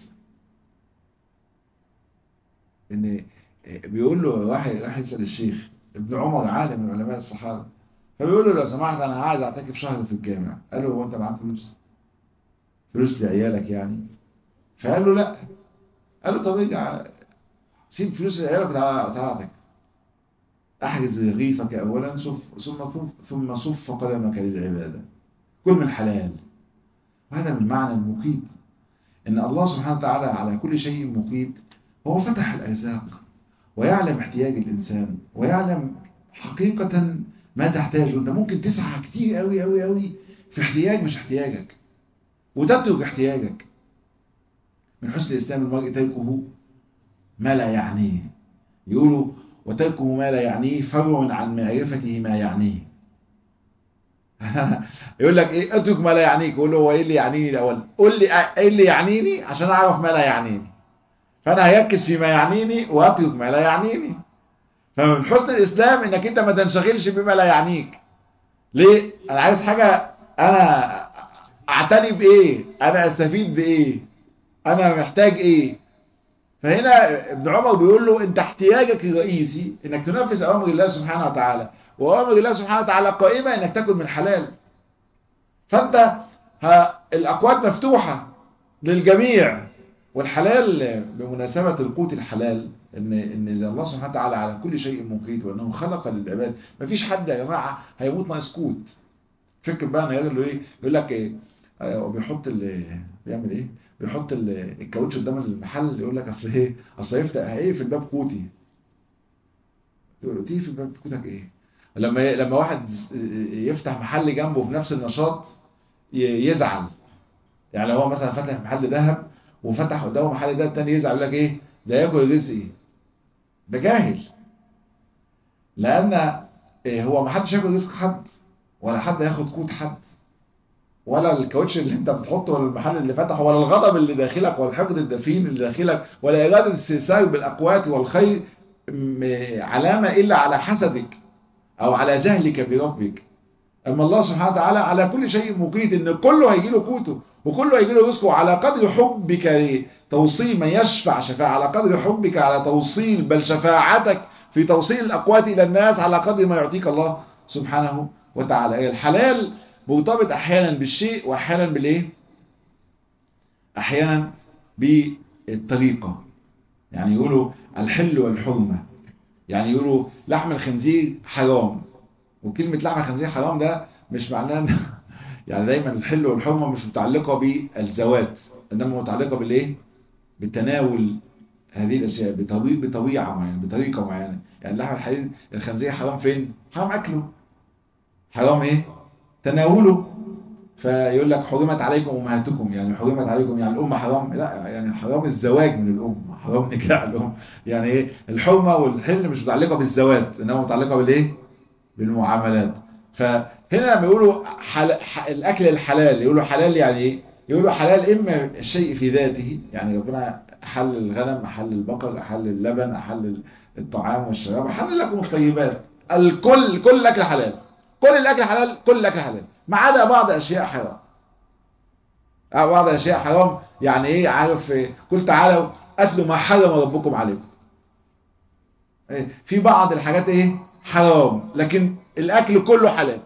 إن بيقول له واحد راح يسأل الشيخ ابن عمر عالم من علماء الصحابة فبيقول له لو سمحت أنا عايز أعتكف شهر في الجامع قال له هو أنت معاك فلوس فلوس لعيالك يعني فقال له لا قال له طب ارجع سيب فلوس لعيالك وتعالى اعتكف احجز رغيفك اولا صف ثم ثم صف قدمك للعبادة كل من حلال وهذا من معنى المقيت ان الله سبحانه وتعالى على كل شيء مقيت هو فتح الارزاق ويعلم احتياج الانسان ويعلم حقيقة ما تحتاجه انت ممكن تسعى كتير قوي قوي قوي في احتياج مش احتياجك وتترك احتياجك من حسن الاسلام المرء تركه ما لا يعنيه يقولوا وتركه ما لا يعنيه فرع عن معرفته ما يعنيه يقول لك ايه اترك ما لا يعنيك يقول له هو ايه اللي يعنيني الاول قول لي ايه اللي يعنيني عشان اعرف ما لا يعنيني فانا هيركز فيما يعنيني واترك ما لا يعنيني فمن حسن الاسلام انك انت ما تنشغلش بما لا يعنيك ليه انا عايز حاجة انا اعتني بايه انا استفيد بايه انا محتاج ايه فهنا ابن عمر بيقول له انت احتياجك الرئيسي انك تنفذ اوامر الله سبحانه وتعالى واوامر الله سبحانه وتعالى قائمه انك تاكل من حلال فانت ها الاقوات مفتوحه للجميع والحلال بمناسبه القوت الحلال ان ان زي الله سبحانه وتعالى على كل شيء مقيت وانه خلق للعباد مفيش حد يا جماعه هيموت ناقص قوت فكر بقى انا يقول له ايه يقول لك ايه هو بيحط ال بيعمل ايه بيحط الكاوتش قدام المحل يقول لك اصل ايه اصل هيفتح ايه في الباب قوتي تقول له تيجي في الباب قوتك ايه لما لما واحد يفتح محل جنبه في نفس النشاط يزعل يعني هو مثلا فتح محل ذهب وفتح قدامه محل ده التاني يزعل يقول لك ايه ده ياكل رزق ايه ده جاهل لان هو ما حدش ياكل رزق حد ولا حد ياخد قوت حد ولا الكاوتش اللي انت بتحطه ولا المحل اللي فتحه ولا الغضب اللي داخلك ولا الحقد الدفين اللي داخلك ولا إرادة الاستئثار بالأقوات والخير علامة إلا على حسدك أو على جهلك بربك أما الله سبحانه وتعالى على كل شيء مقيت إن كله هيجي له قوته وكله هيجي له رزقه على قدر حبك لتوصيل من يشفع شفاعة على قدر حبك على توصيل بل شفاعتك في توصيل الأقوات إلى الناس على قدر ما يعطيك الله سبحانه وتعالى الحلال مرتبط احيانا بالشيء واحيانا بالايه احيانا بالطريقة يعني يقولوا الحل والحرمة يعني يقولوا لحم الخنزير حرام وكلمة لحم الخنزير حرام ده مش معناه يعني دايما الحل والحرمة مش متعلقة بالزواج انما متعلقة بالايه بالتناول هذه الاشياء بطبيعة معينة بطريقة معينة يعني لحم الخنزير حرام فين حرام اكله حرام ايه تناوله فيقول لك حرمت عليكم امهاتكم يعني حرمت عليكم يعني الام حرام لا يعني حرام الزواج من الام حرام نكاح الام يعني ايه الحرمه والحل مش متعلقه بالزواج انما متعلقه بالايه بالمعاملات فهنا لما يقولوا حل... الاكل الحلال يقولوا حلال يعني ايه يقولوا حلال اما الشيء في ذاته يعني ربنا احل الغنم احل البقر احل اللبن احل الطعام والشراب احل لكم الطيبات الكل كل الاكل حلال كل الاكل حلال كل الاكل حلال ما عدا بعض اشياء حرام بعض اشياء حرام يعني ايه عارف إيه؟ قل تعالوا اتلوا ما حرم ربكم عليكم إيه؟ في بعض الحاجات ايه حرام لكن الاكل كله حلال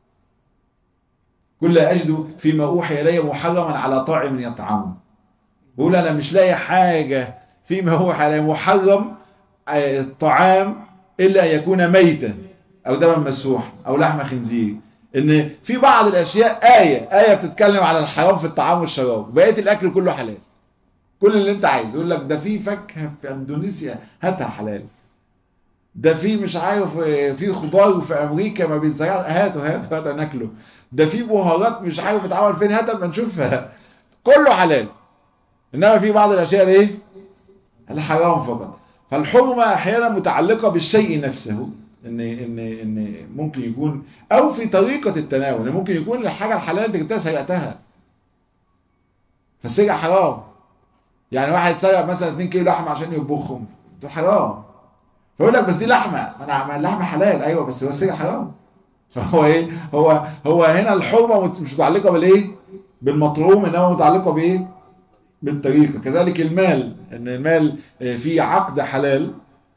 كل اجد فيما اوحي الي محرما على طاعم يطعمه بقول انا مش لاقي حاجه فيما هو حلال محرم الطعام الا ان يكون ميتا او دما مسفوح او لحم خنزير ان في بعض الاشياء آية آية بتتكلم على الحرام في الطعام والشراب بقية الاكل كله حلال كل اللي انت عايزه يقول لك ده في فاكهه في اندونيسيا هاتها حلال ده في مش عارف في خضار في امريكا ما بيتزرعش هاتوا هاتوا هاتوا ناكله ده في بهارات مش عارف اتعمل فين هاتها اما نشوفها كله حلال انما في بعض الاشياء ايه الحرام فقط فالحرمه احيانا متعلقه بالشيء نفسه ان ان ان ممكن يكون او في طريقه التناول ممكن يكون الحاجه الحلال انت جبتها سرقتها فالسرقه حرام يعني واحد سرق مثلا 2 كيلو لحمه عشان يطبخهم ده حرام فيقول لك بس دي لحمه ما انا اللحمه حلال ايوه بس هو السرقه حرام فهو ايه هو هو هنا الحرمه مش متعلقه بالايه بالمطعوم انما متعلقه بايه بالطريقه كذلك المال ان المال فيه عقد حلال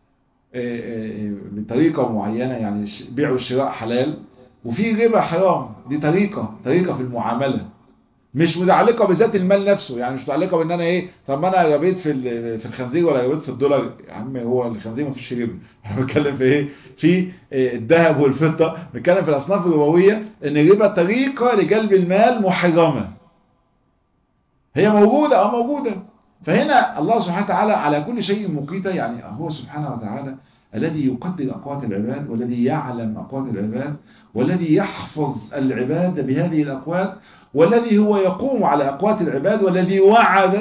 بطريقة معينة يعني بيع والشراء حلال وفي ربا حرام دي طريقة طريقة في المعاملة مش متعلقة بذات المال نفسه يعني مش متعلقة بان انا ايه طب ما انا ربيت في في الخنزير ولا ربيت في الدولار يا عم هو الخنزير ما فيش ربا انا بتكلم في ايه في الذهب والفضة بتكلم في الاصناف الربوية ان الربا طريقة لجلب المال محرمة هي موجودة اه موجودة فهنا الله سبحانه وتعالى على كل شيء مقيتة يعني هو سبحانه وتعالى الذي يقدر أقوات العباد والذي يعلم أقوات العباد والذي يحفظ العباد بهذه الأقوات والذي هو يقوم على أقوات العباد والذي وعد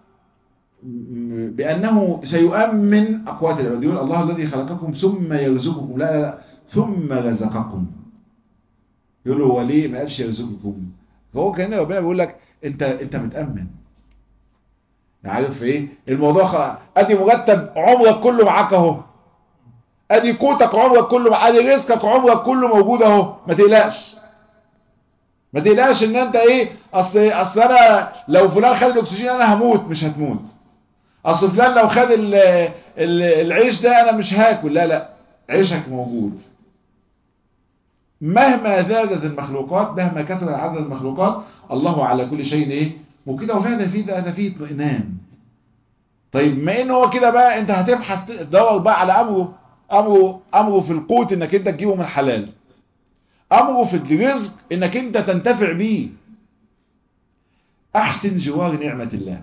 بأنه سيؤمن أقوات العباد يقول الله الذي خلقكم ثم يرزقكم لا لا لا ثم رزقكم يقول له هو ليه ما قالش يرزقكم فهو كان ربنا بيقول لك انت انت متأمن عارف ايه الموضوع خلاص ادي مرتب عمرك كله معاك اهو ادي قوتك عمرك كله ادي رزقك عمرك كله موجود اهو ما تقلقش ما تقلقش ان انت ايه اصل اصل انا لو فلان خد الاكسجين انا هموت مش هتموت اصل فلان لو خد ال ال العيش ده انا مش هاكل لا لا عيشك موجود مهما زادت المخلوقات مهما كثر عدد المخلوقات الله على كل شيء ايه وكده وفعلا في ده ده فيه اطمئنان طيب ما ان هو كده بقى انت هتبحث تدور بقى على امره امره امره في القوت انك انت تجيبه من حلال امره في الرزق انك انت تنتفع بيه احسن جوار نعمة الله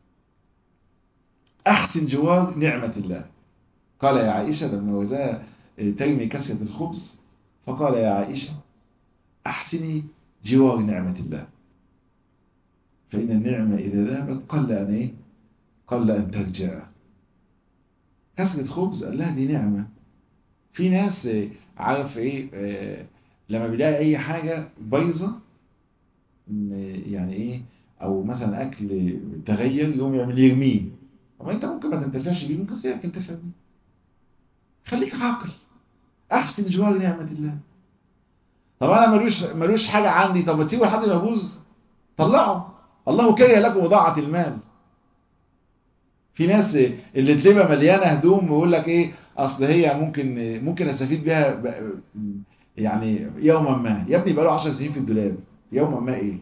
احسن جوار نعمة الله قال يا عائشة لما وزاها ترمي كسرة الخبز فقال يا عائشة احسني جوار نعمة الله فإن النعمة إذا ذهبت قل أن إيه قل أن ترجع كسرة خبز قال لها دي نعمة في ناس عارف إيه آه لما بيلاقي أي حاجة بايظة يعني إيه أو مثلا أكل تغير يوم يعمل يرميه طب أنت ممكن ما تنتفعش بيه ممكن غيرك ينتفع بيه خليك عاقل أحسن جوار نعمة الله طب أنا ملوش ملوش حاجة عندي طب ما تسيبه لحد ما يبوظ طلعه الله كره لكم وضاعة المال في ناس اللي تلاقيها مليانه هدوم ويقول لك ايه اصل هي ممكن ممكن استفيد بيها يعني يوما ما يا ابني بقى له 10 سنين في الدولاب يوما ما ايه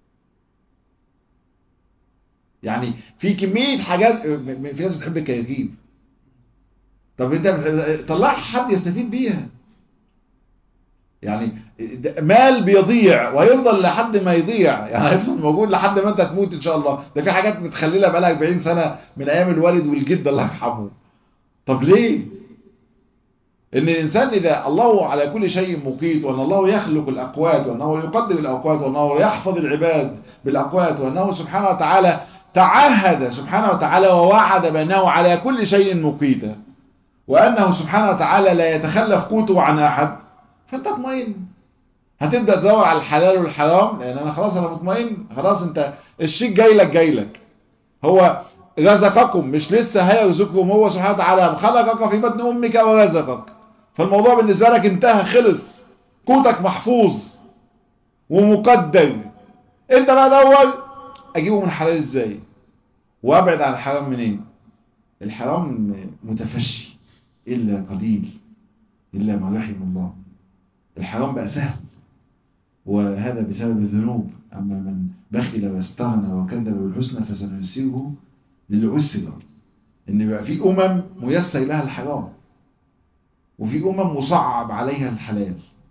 يعني في كميه حاجات في ناس بتحب الكراكيب طب انت طلع حد يستفيد بيها يعني مال بيضيع وهيفضل لحد ما يضيع يعني هيفضل موجود لحد ما انت تموت ان شاء الله ده في حاجات متخلله بقالها 40 سنه من ايام الوالد والجد الله يرحمه طب ليه ان الانسان اذا الله على كل شيء مقيت وان الله يخلق الاقوات وانه يقدر الاوقات وانه يحفظ العباد بالاقوات وانه سبحانه وتعالى تعهد سبحانه وتعالى ووعد بانه على كل شيء مقيتا وانه سبحانه وتعالى لا يتخلف قوته عن احد فانت اطمئن هتبدا تدور على الحلال والحرام لان انا خلاص انا مطمئن خلاص انت الشيء جاي لك جاي لك هو رزقكم مش لسه هيرزقكم هو سبحانه وتعالى خلقك في بطن امك ورزقك فالموضوع بالنسبه لك انتهى خلص قوتك محفوظ ومقدر انت بقى دور اجيبه من حلال ازاي وابعد عن الحرام منين الحرام متفشي الا قليل الا ما رحم الله الحرام بقى سهل وهذا بسبب الذنوب أما من بخل واستغنى وكذب بالحسنى فسنيسره للعسر إن بقى في أمم ميسر لها الحرام وفي أمم مصعب عليها الحلال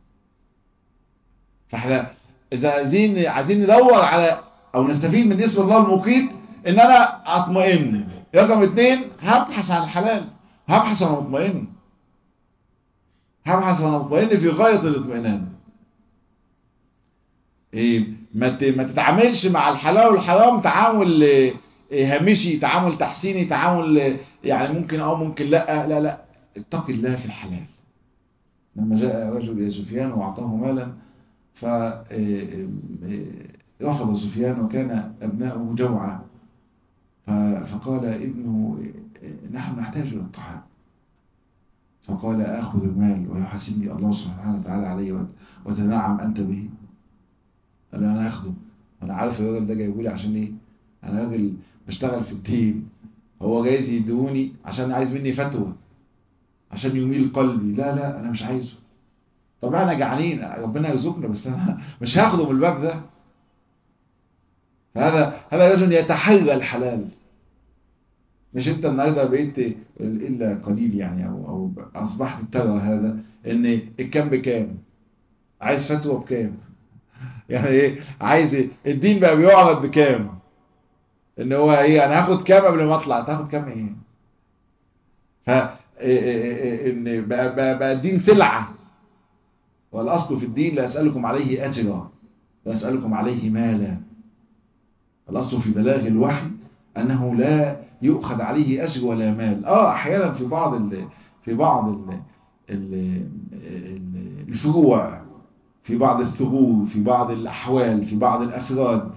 فاحنا إذا عايزين عايزين ندور على أو نستفيد من اسم الله المقيت إن أنا أطمئن رقم اثنين هبحث عن الحلال هبحث عن مطمئن هبحث عن مطمئن في غاية الاطمئنان إيه ما ما تتعاملش مع الحلال والحرام تعامل إيه هامشي تعامل تحسيني تعامل يعني ممكن اه ممكن لا لا لا اتق الله في الحلال لما جاء رجل يا سفيان واعطاه مالا ف رفض سفيان وكان ابناؤه جوعا فقال ابنه نحن نحتاج الى الطعام فقال اخذ المال ويحاسبني الله سبحانه وتعالى عليه وتنعم انت به قال له انا اخده انا عارف الراجل ده جايبه لي عشان ايه انا راجل بشتغل في الدين هو جايز يدوني عشان عايز مني فتوى عشان يميل قلبي لا لا انا مش عايزه طب احنا جعانين ربنا يرزقنا بس انا مش هاخده من الباب ده فهذا هذا رجل يتحرى الحلال مش انت النهارده بقيت الا قليل يعني او او اصبحت ترى هذا ان الكام بكام عايز فتوى بكام يعني ايه عايز ايه الدين بقى بيعرض بكام ان هو ايه انا هاخد كام قبل ما اطلع تاخد كام ايه ف ان بقى, بقى, بقى الدين سلعه والاصل في الدين لا اسالكم عليه اجرا لا اسالكم عليه مالا الاصل في بلاغ الوحي انه لا يؤخذ عليه اجر ولا مال اه احيانا في بعض ال في بعض ال ال الفروع في بعض الثغور في بعض الاحوال في بعض الافراد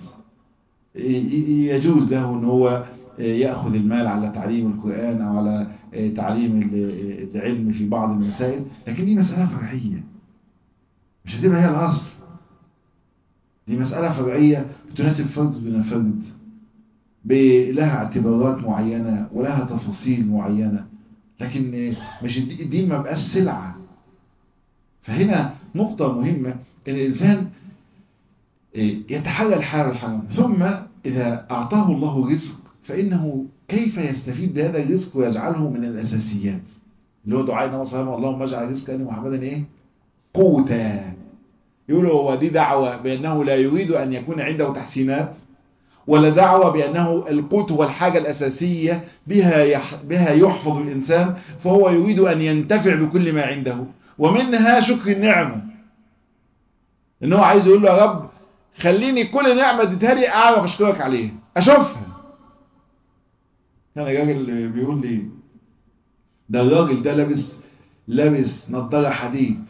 يجوز له ان هو ياخذ المال على تعليم القران او على تعليم العلم في بعض المسائل لكن دي مساله فرعيه مش هتبقى هي الاصل دي مساله فرعيه بتناسب فرد دون فرد لها اعتبارات معينة ولها تفاصيل معينة لكن مش الدين ما بقاش سلعة فهنا نقطة مهمة ان الانسان يتحلل حال الحرام ثم اذا اعطاه الله رزق فانه كيف يستفيد بهذا الرزق ويجعله من الاساسيات اللي هو دعاء النبي صلى الله عليه وسلم اللهم اجعل رزق ال محمدا ايه قوتا يقولوا هو دي دعوة بأنه لا يريد أن يكون عنده تحسينات ولا دعوة بأنه القوت هو الحاجة الأساسية بها يح بها يحفظ الإنسان فهو يريد أن ينتفع بكل ما عنده ومنها شكر النعمة إنه عايز يقول له يا رب خليني كل نعمة اديتها لي أعرف أشكرك عليها أشوفها كان الراجل بيقول لي ده الراجل ده لابس لابس نظارة حديد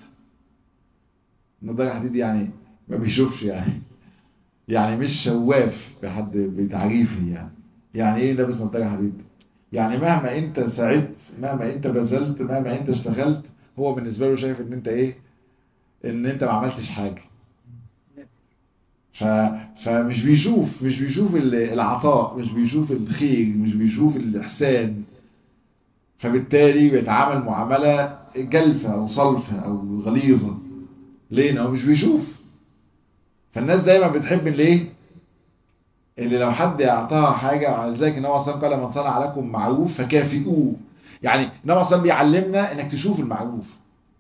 نظارة حديد يعني ما بيشوفش يعني يعني مش شواف بحد بتعريفي يعني يعني ايه لابس نظارة حديد يعني مهما انت سعدت مهما انت بذلت مهما انت اشتغلت هو بالنسبة له شايف ان انت ايه ان انت ما عملتش حاجة ف... فمش بيشوف مش بيشوف العطاء مش بيشوف الخير مش بيشوف الإحسان فبالتالي بيتعامل معاملة جلفة أو صلفة أو غليظة ليه؟ لأنه مش بيشوف فالناس دايما بتحب اللي ايه؟ اللي لو حد يعطاها حاجة ولذلك النبي صلى الله عليه وسلم قال من صنع لكم معروف فكافئوه يعني النبي صلى الله عليه وسلم بيعلمنا انك تشوف المعروف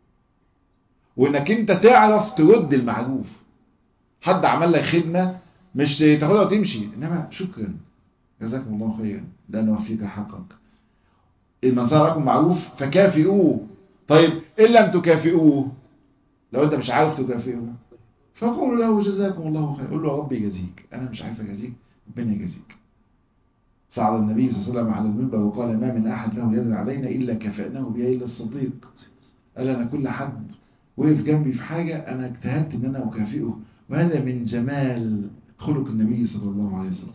وانك انت تعرف ترد المعروف حد عمل لك خدمة مش تاخدها وتمشي انما شكرا جزاكم الله خيرا لانه وفيك حقك من صنع لكم معروف فكافئوه طيب ان لم تكافئوه لو انت مش عارف تكافئه فقولوا له جزاكم الله خير قول له يا رب يجازيك انا مش عارف اجازيك ربنا يجازيك صعد النبي صلى الله عليه وسلم على المنبر وقال ما من احد له يد علينا الا كفأناه بها الا الصديق قال انا كل حد وقف جنبي في حاجة انا اجتهدت ان انا اكافئه وهذا من جمال خلق النبي صلى الله عليه وسلم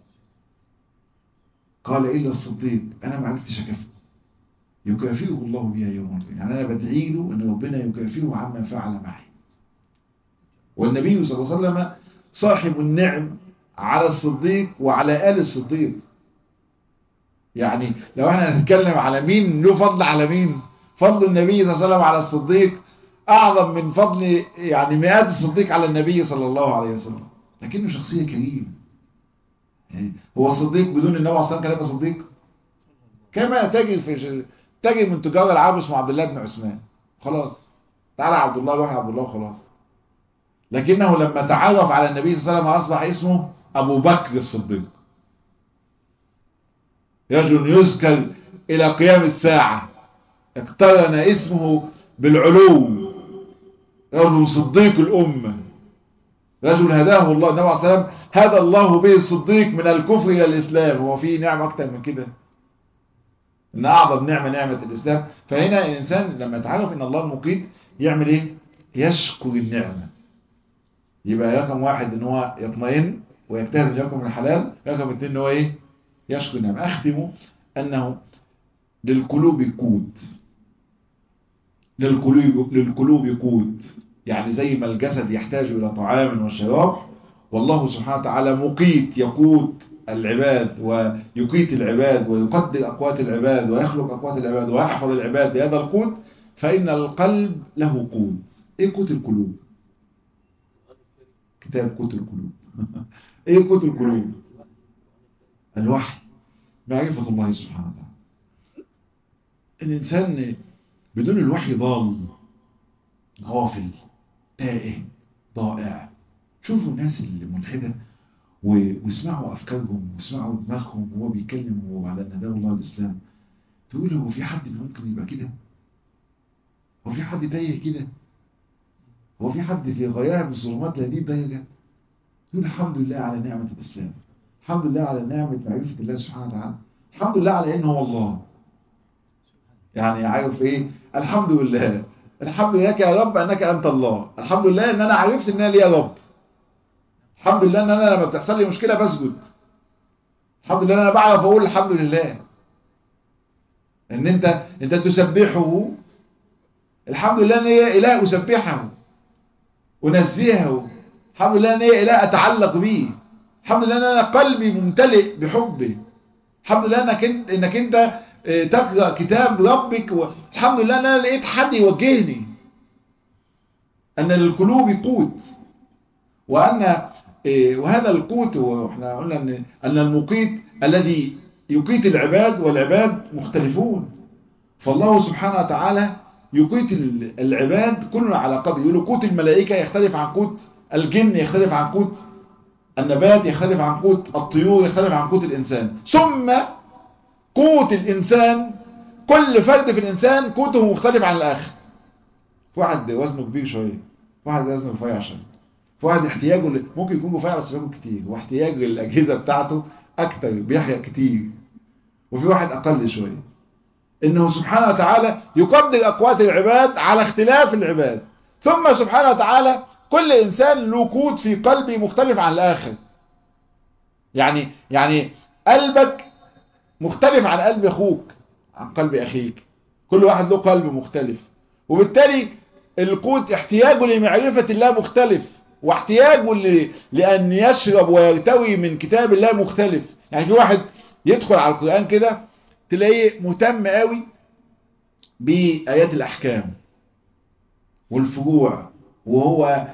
قال الا الصديق انا ما عرفتش اكافئه يكافئه الله بها يوم القيامة يعني انا بدعي له ان ربنا يكافئه عما فعل معي والنبي صلى الله عليه وسلم صاحب النعم على الصديق وعلى آل الصديق يعني لو احنا نتكلم على مين له فضل على مين فضل النبي صلى الله عليه وسلم على الصديق أعظم من فضل يعني مئات الصديق على النبي صلى الله عليه وسلم لكنه شخصية كريمة يعني هو الصديق بدون النبي صلى الله عليه وسلم كان يبقى صديق كما تاجر في تاجر من تجار العرب اسمه عبد الله بن عثمان خلاص تعالى عبد الله روح عبد الله وخلاص لكنه لما تعرف على النبي صلى الله عليه وسلم أصبح اسمه أبو بكر الصديق رجل يذكر إلى قيام الساعة اقترن اسمه بالعلو رجل صديق الأمة رجل هداه الله النبي عليه الصلاة والسلام هدى الله به الصديق من الكفر إلى الإسلام هو في نعمة أكتر من كده إن أعظم نعمة نعمة الإسلام فهنا الإنسان لما يتعرف إن الله المقيت يعمل إيه يشكر النعمة يبقى رقم واحد ان هو يطمئن ويجتهد ان يكون من الحلال رقم اثنين ان هو ايه يشكر النعمة اختم انه للقلوب قوت للقلوب للقلوب قوت يعني زي ما الجسد يحتاج الى طعام وشراب والله سبحانه وتعالى مقيت يقوت العباد ويقيت العباد ويقدر اقوات العباد ويخلق اقوات العباد ويحفظ العباد بهذا القوت فان القلب له قوت ايه قوت القلوب كتاب قوت القلوب ايه قوت القلوب الوحي معرفة الله سبحانه وتعالى الإنسان بدون الوحي ضال غافل تائه ضائع شوفوا الناس اللي ملحدة واسمعوا أفكارهم واسمعوا دماغهم وهو بيتكلم وبعد أن هداه الله الإسلام تقول هو في حد ممكن يبقى كده هو في حد تايه كده هو في حد في غياب الظلمات لهذه الدرجة يقول الحمد لله على نعمة الإسلام الحمد لله على نعمة معرفة الله سبحانه وتعالى الحمد لله على إنه هو الله يعني عارف إيه الحمد لله الحمد لله يا رب أنك أنت الله الحمد لله إن أنا عرفت إن أنا ليا رب الحمد لله إن أنا لما بتحصل لي مشكلة بسجد الحمد لله إن أنا بعرف أقول الحمد لله إن أنت أنت تسبحه الحمد لله إن هي إله أسبحه أنزهه الحمد لله أن هي إله أتعلق به الحمد لله ان انا قلبي ممتلئ بحبه الحمد لله انك انت انك انت تقرا كتاب ربك والحمد لله ان انا لقيت حد يوجهني ان للقلوب قوت وان وهذا القوت واحنا قلنا ان ان المقيت الذي يقيت العباد والعباد مختلفون فالله سبحانه وتعالى يقيت العباد كلنا على قدر يقول قوت الملائكة يختلف عن قوت الجن يختلف عن قوت النبات يختلف عن قوت الطيور يختلف عن قوت الإنسان ثم قوت الإنسان كل فرد في الإنسان قوته مختلف عن الآخر في واحد وزنه كبير شوية في واحد وزنه رفيع شوية في واحد احتياجه ل... ممكن يكون رفيع بس بياكل كتير واحتياجه للأجهزة بتاعته أكتر بيحرق كتير وفي واحد أقل شوية إنه سبحانه وتعالى يقدر أقوات العباد على اختلاف العباد ثم سبحانه وتعالى كل إنسان له قوت في قلبه مختلف عن الآخر يعني يعني قلبك مختلف عن قلب أخوك عن قلب أخيك كل واحد له قلب مختلف وبالتالي القوت احتياجه لمعرفة الله مختلف واحتياجه ل... لأن يشرب ويرتوي من كتاب الله مختلف يعني في واحد يدخل على القرآن كده تلاقيه مهتم قوي بآيات الأحكام والفروع وهو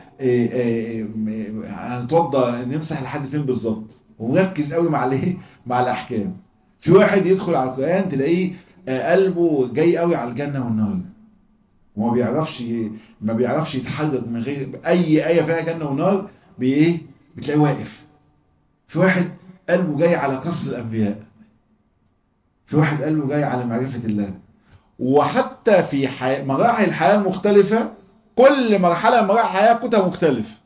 هنتوضى نمسح لحد فين بالظبط ومركز قوي مع الايه مع الأحكام في واحد يدخل على القرآن تلاقيه قلبه جاي قوي على الجنة والنار وما بيعرفش ما بيعرفش يتحرك من غير اي ايه فيها جنه ونار بايه بتلاقيه واقف في واحد قلبه جاي على قصص الانبياء في واحد قلبه جاي على معرفه الله وحتى في حي... مراحل الحياه المختلفه كل مرحله من مراحل الحياه قوتها مختلف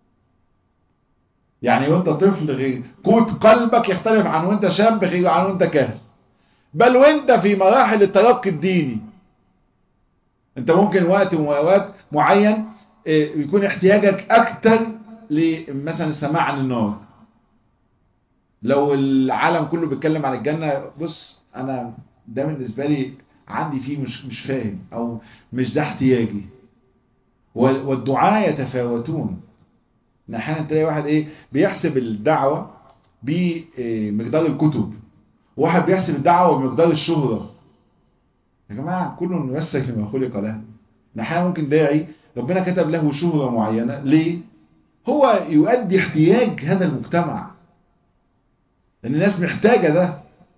يعني وانت طفل غير قوت قلبك يختلف عن وانت شاب غير عن وانت كاهل بل وانت في مراحل الترقي الديني انت ممكن وقت ووقت معين يكون احتياجك اكتر لمثلا السماع عن النار لو العالم كله بيتكلم عن الجنة بص انا ده بالنسبة لي عندي فيه مش مش فاهم او مش ده احتياجي والدعاء يتفاوتون احيانا تلاقي واحد ايه بيحسب الدعوة بمقدار الكتب واحد بيحسب الدعوة بمقدار الشهرة يا جماعة كل ميسر لما خلق له احيانا ممكن داعي ربنا كتب له شهرة معينة ليه هو يؤدي احتياج هذا المجتمع لان الناس محتاجة ده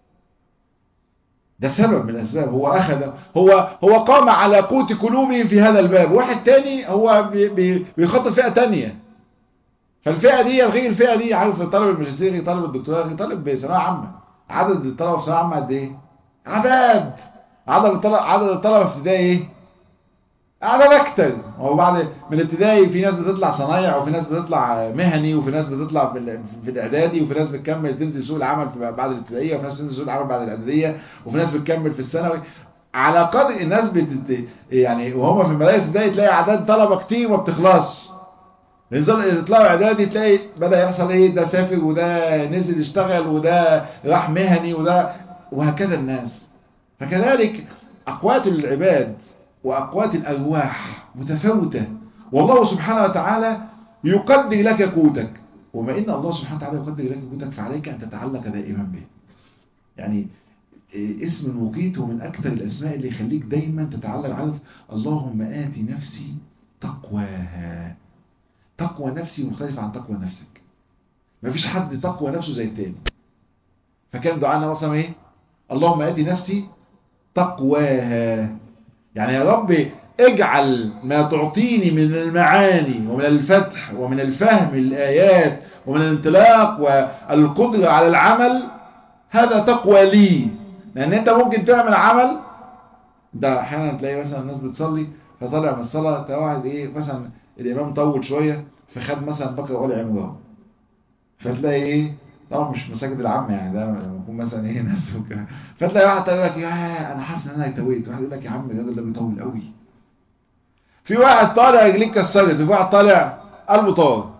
ده سبب من الاسباب هو اخذ هو هو قام على قوت قلوبهم في هذا الباب واحد تاني هو بي بي بيخطط فئة تانية فالفئة دي غير الفئة دي عارف طالب الماجستير طالب الدكتوراه طالب بثانوية عامة عدد الطلبة في ثانوية عامة قد ايه عدد عدد الطلبة عدد الطلبة في ابتدائي ايه عدد اكتر هو بعد من الابتدائي في ناس بتطلع صنايع وفي ناس بتطلع مهني وفي ناس بتطلع في, في الاعدادي وفي ناس بتكمل تنزل سوق العمل بعد الابتدائيه وفي ناس بتنزل سوق العمل بعد الاعداديه وفي ناس بتكمل في الثانوي على قدر الناس بتت... يعني وهم في المدارس الابتدائي تلاقي اعداد طلبه كتير ما بتخلصش نزل يطلعوا اعدادي تلاقي بدا يحصل ايه ده سافر وده نزل يشتغل وده راح مهني وده وهكذا الناس فكذلك اقوات العباد وأقوات الأرواح متفاوتة والله سبحانه وتعالى يقدر لك قوتك وما إن الله سبحانه وتعالى يقدر لك قوتك فعليك أن تتعلق دائما به يعني اسم المقيت هو من أكثر الأسماء اللي يخليك دايما تتعلق عارف اللهم آتي نفسي تقواها تقوى نفسي مختلفة عن تقوى نفسك ما فيش حد تقوى نفسه زي التاني فكان دعانا مثلا ايه اللهم آتي نفسي تقواها يعني يا رب اجعل ما تعطيني من المعاني ومن الفتح ومن الفهم الآيات ومن الانطلاق والقدرة على العمل هذا تقوى لي لأن أنت ممكن تعمل عمل ده أحيانا تلاقي مثلا الناس بتصلي فطلع من الصلاة واحد إيه مثلا الإمام طول شوية فخد مثلا بقرة آل عمران فتلاقي إيه طبعا مش مساجد العامة يعني ده لما يكون مثلا ايه ناس وكده فتلاقي واحد يقول لك يا انا حاسس ان انا اتويت واحد يقول لك يا عم الراجل ده بيطول قوي في واحد طالع رجليه اتكسرت وفي واحد طالع قلبه طار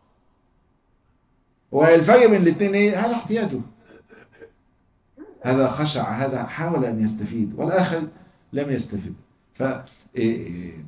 والفرق بين الاثنين ايه هذا احتياجه هذا خشع هذا حاول ان يستفيد والاخر لم يستفيد ف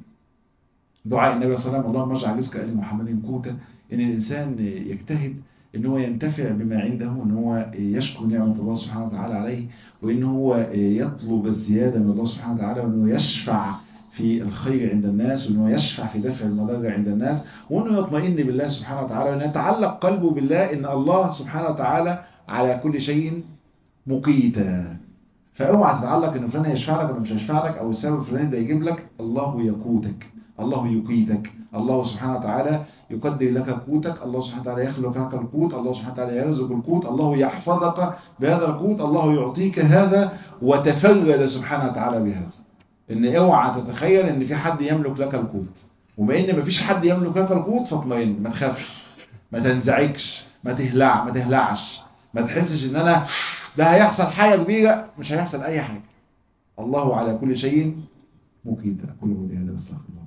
دعاء النبي صلى الله عليه وسلم اللهم اجعل رزق ال محمد قوتا ان الانسان يجتهد ان هو ينتفع بما عنده ان هو يشكر نعمة الله سبحانه وتعالى عليه وان هو يطلب الزيادة من الله سبحانه وتعالى وانه يشفع في الخير عند الناس وانه يشفع في دفع المضار عند الناس وانه يطمئن بالله سبحانه وتعالى وانه يتعلق قلبه بالله ان الله سبحانه وتعالى على كل شيء مقيتا فاوعى تتعلق ان فلان هيشفع لك ولا مش هيشفع لك او السبب الفلاني ده يجيب لك الله يقوتك الله يقيتك الله سبحانه وتعالى يقدر لك قوتك الله سبحانه وتعالى يخلق لك القوت الله سبحانه وتعالى يرزق القوت الله يحفظك بهذا القوت الله يعطيك هذا وتفرد سبحانه وتعالى بهذا ان اوعى تتخيل ان في حد يملك لك القوت وبما ان مفيش حد يملك لك القوت فاطمئن ما تخافش ما تنزعجش ما تهلع ما تهلعش ما تحسش ان انا ده هيحصل حاجه كبيره مش هيحصل اي حاجه الله على كل شيء مقيت اقول قولي هذا استغفر الله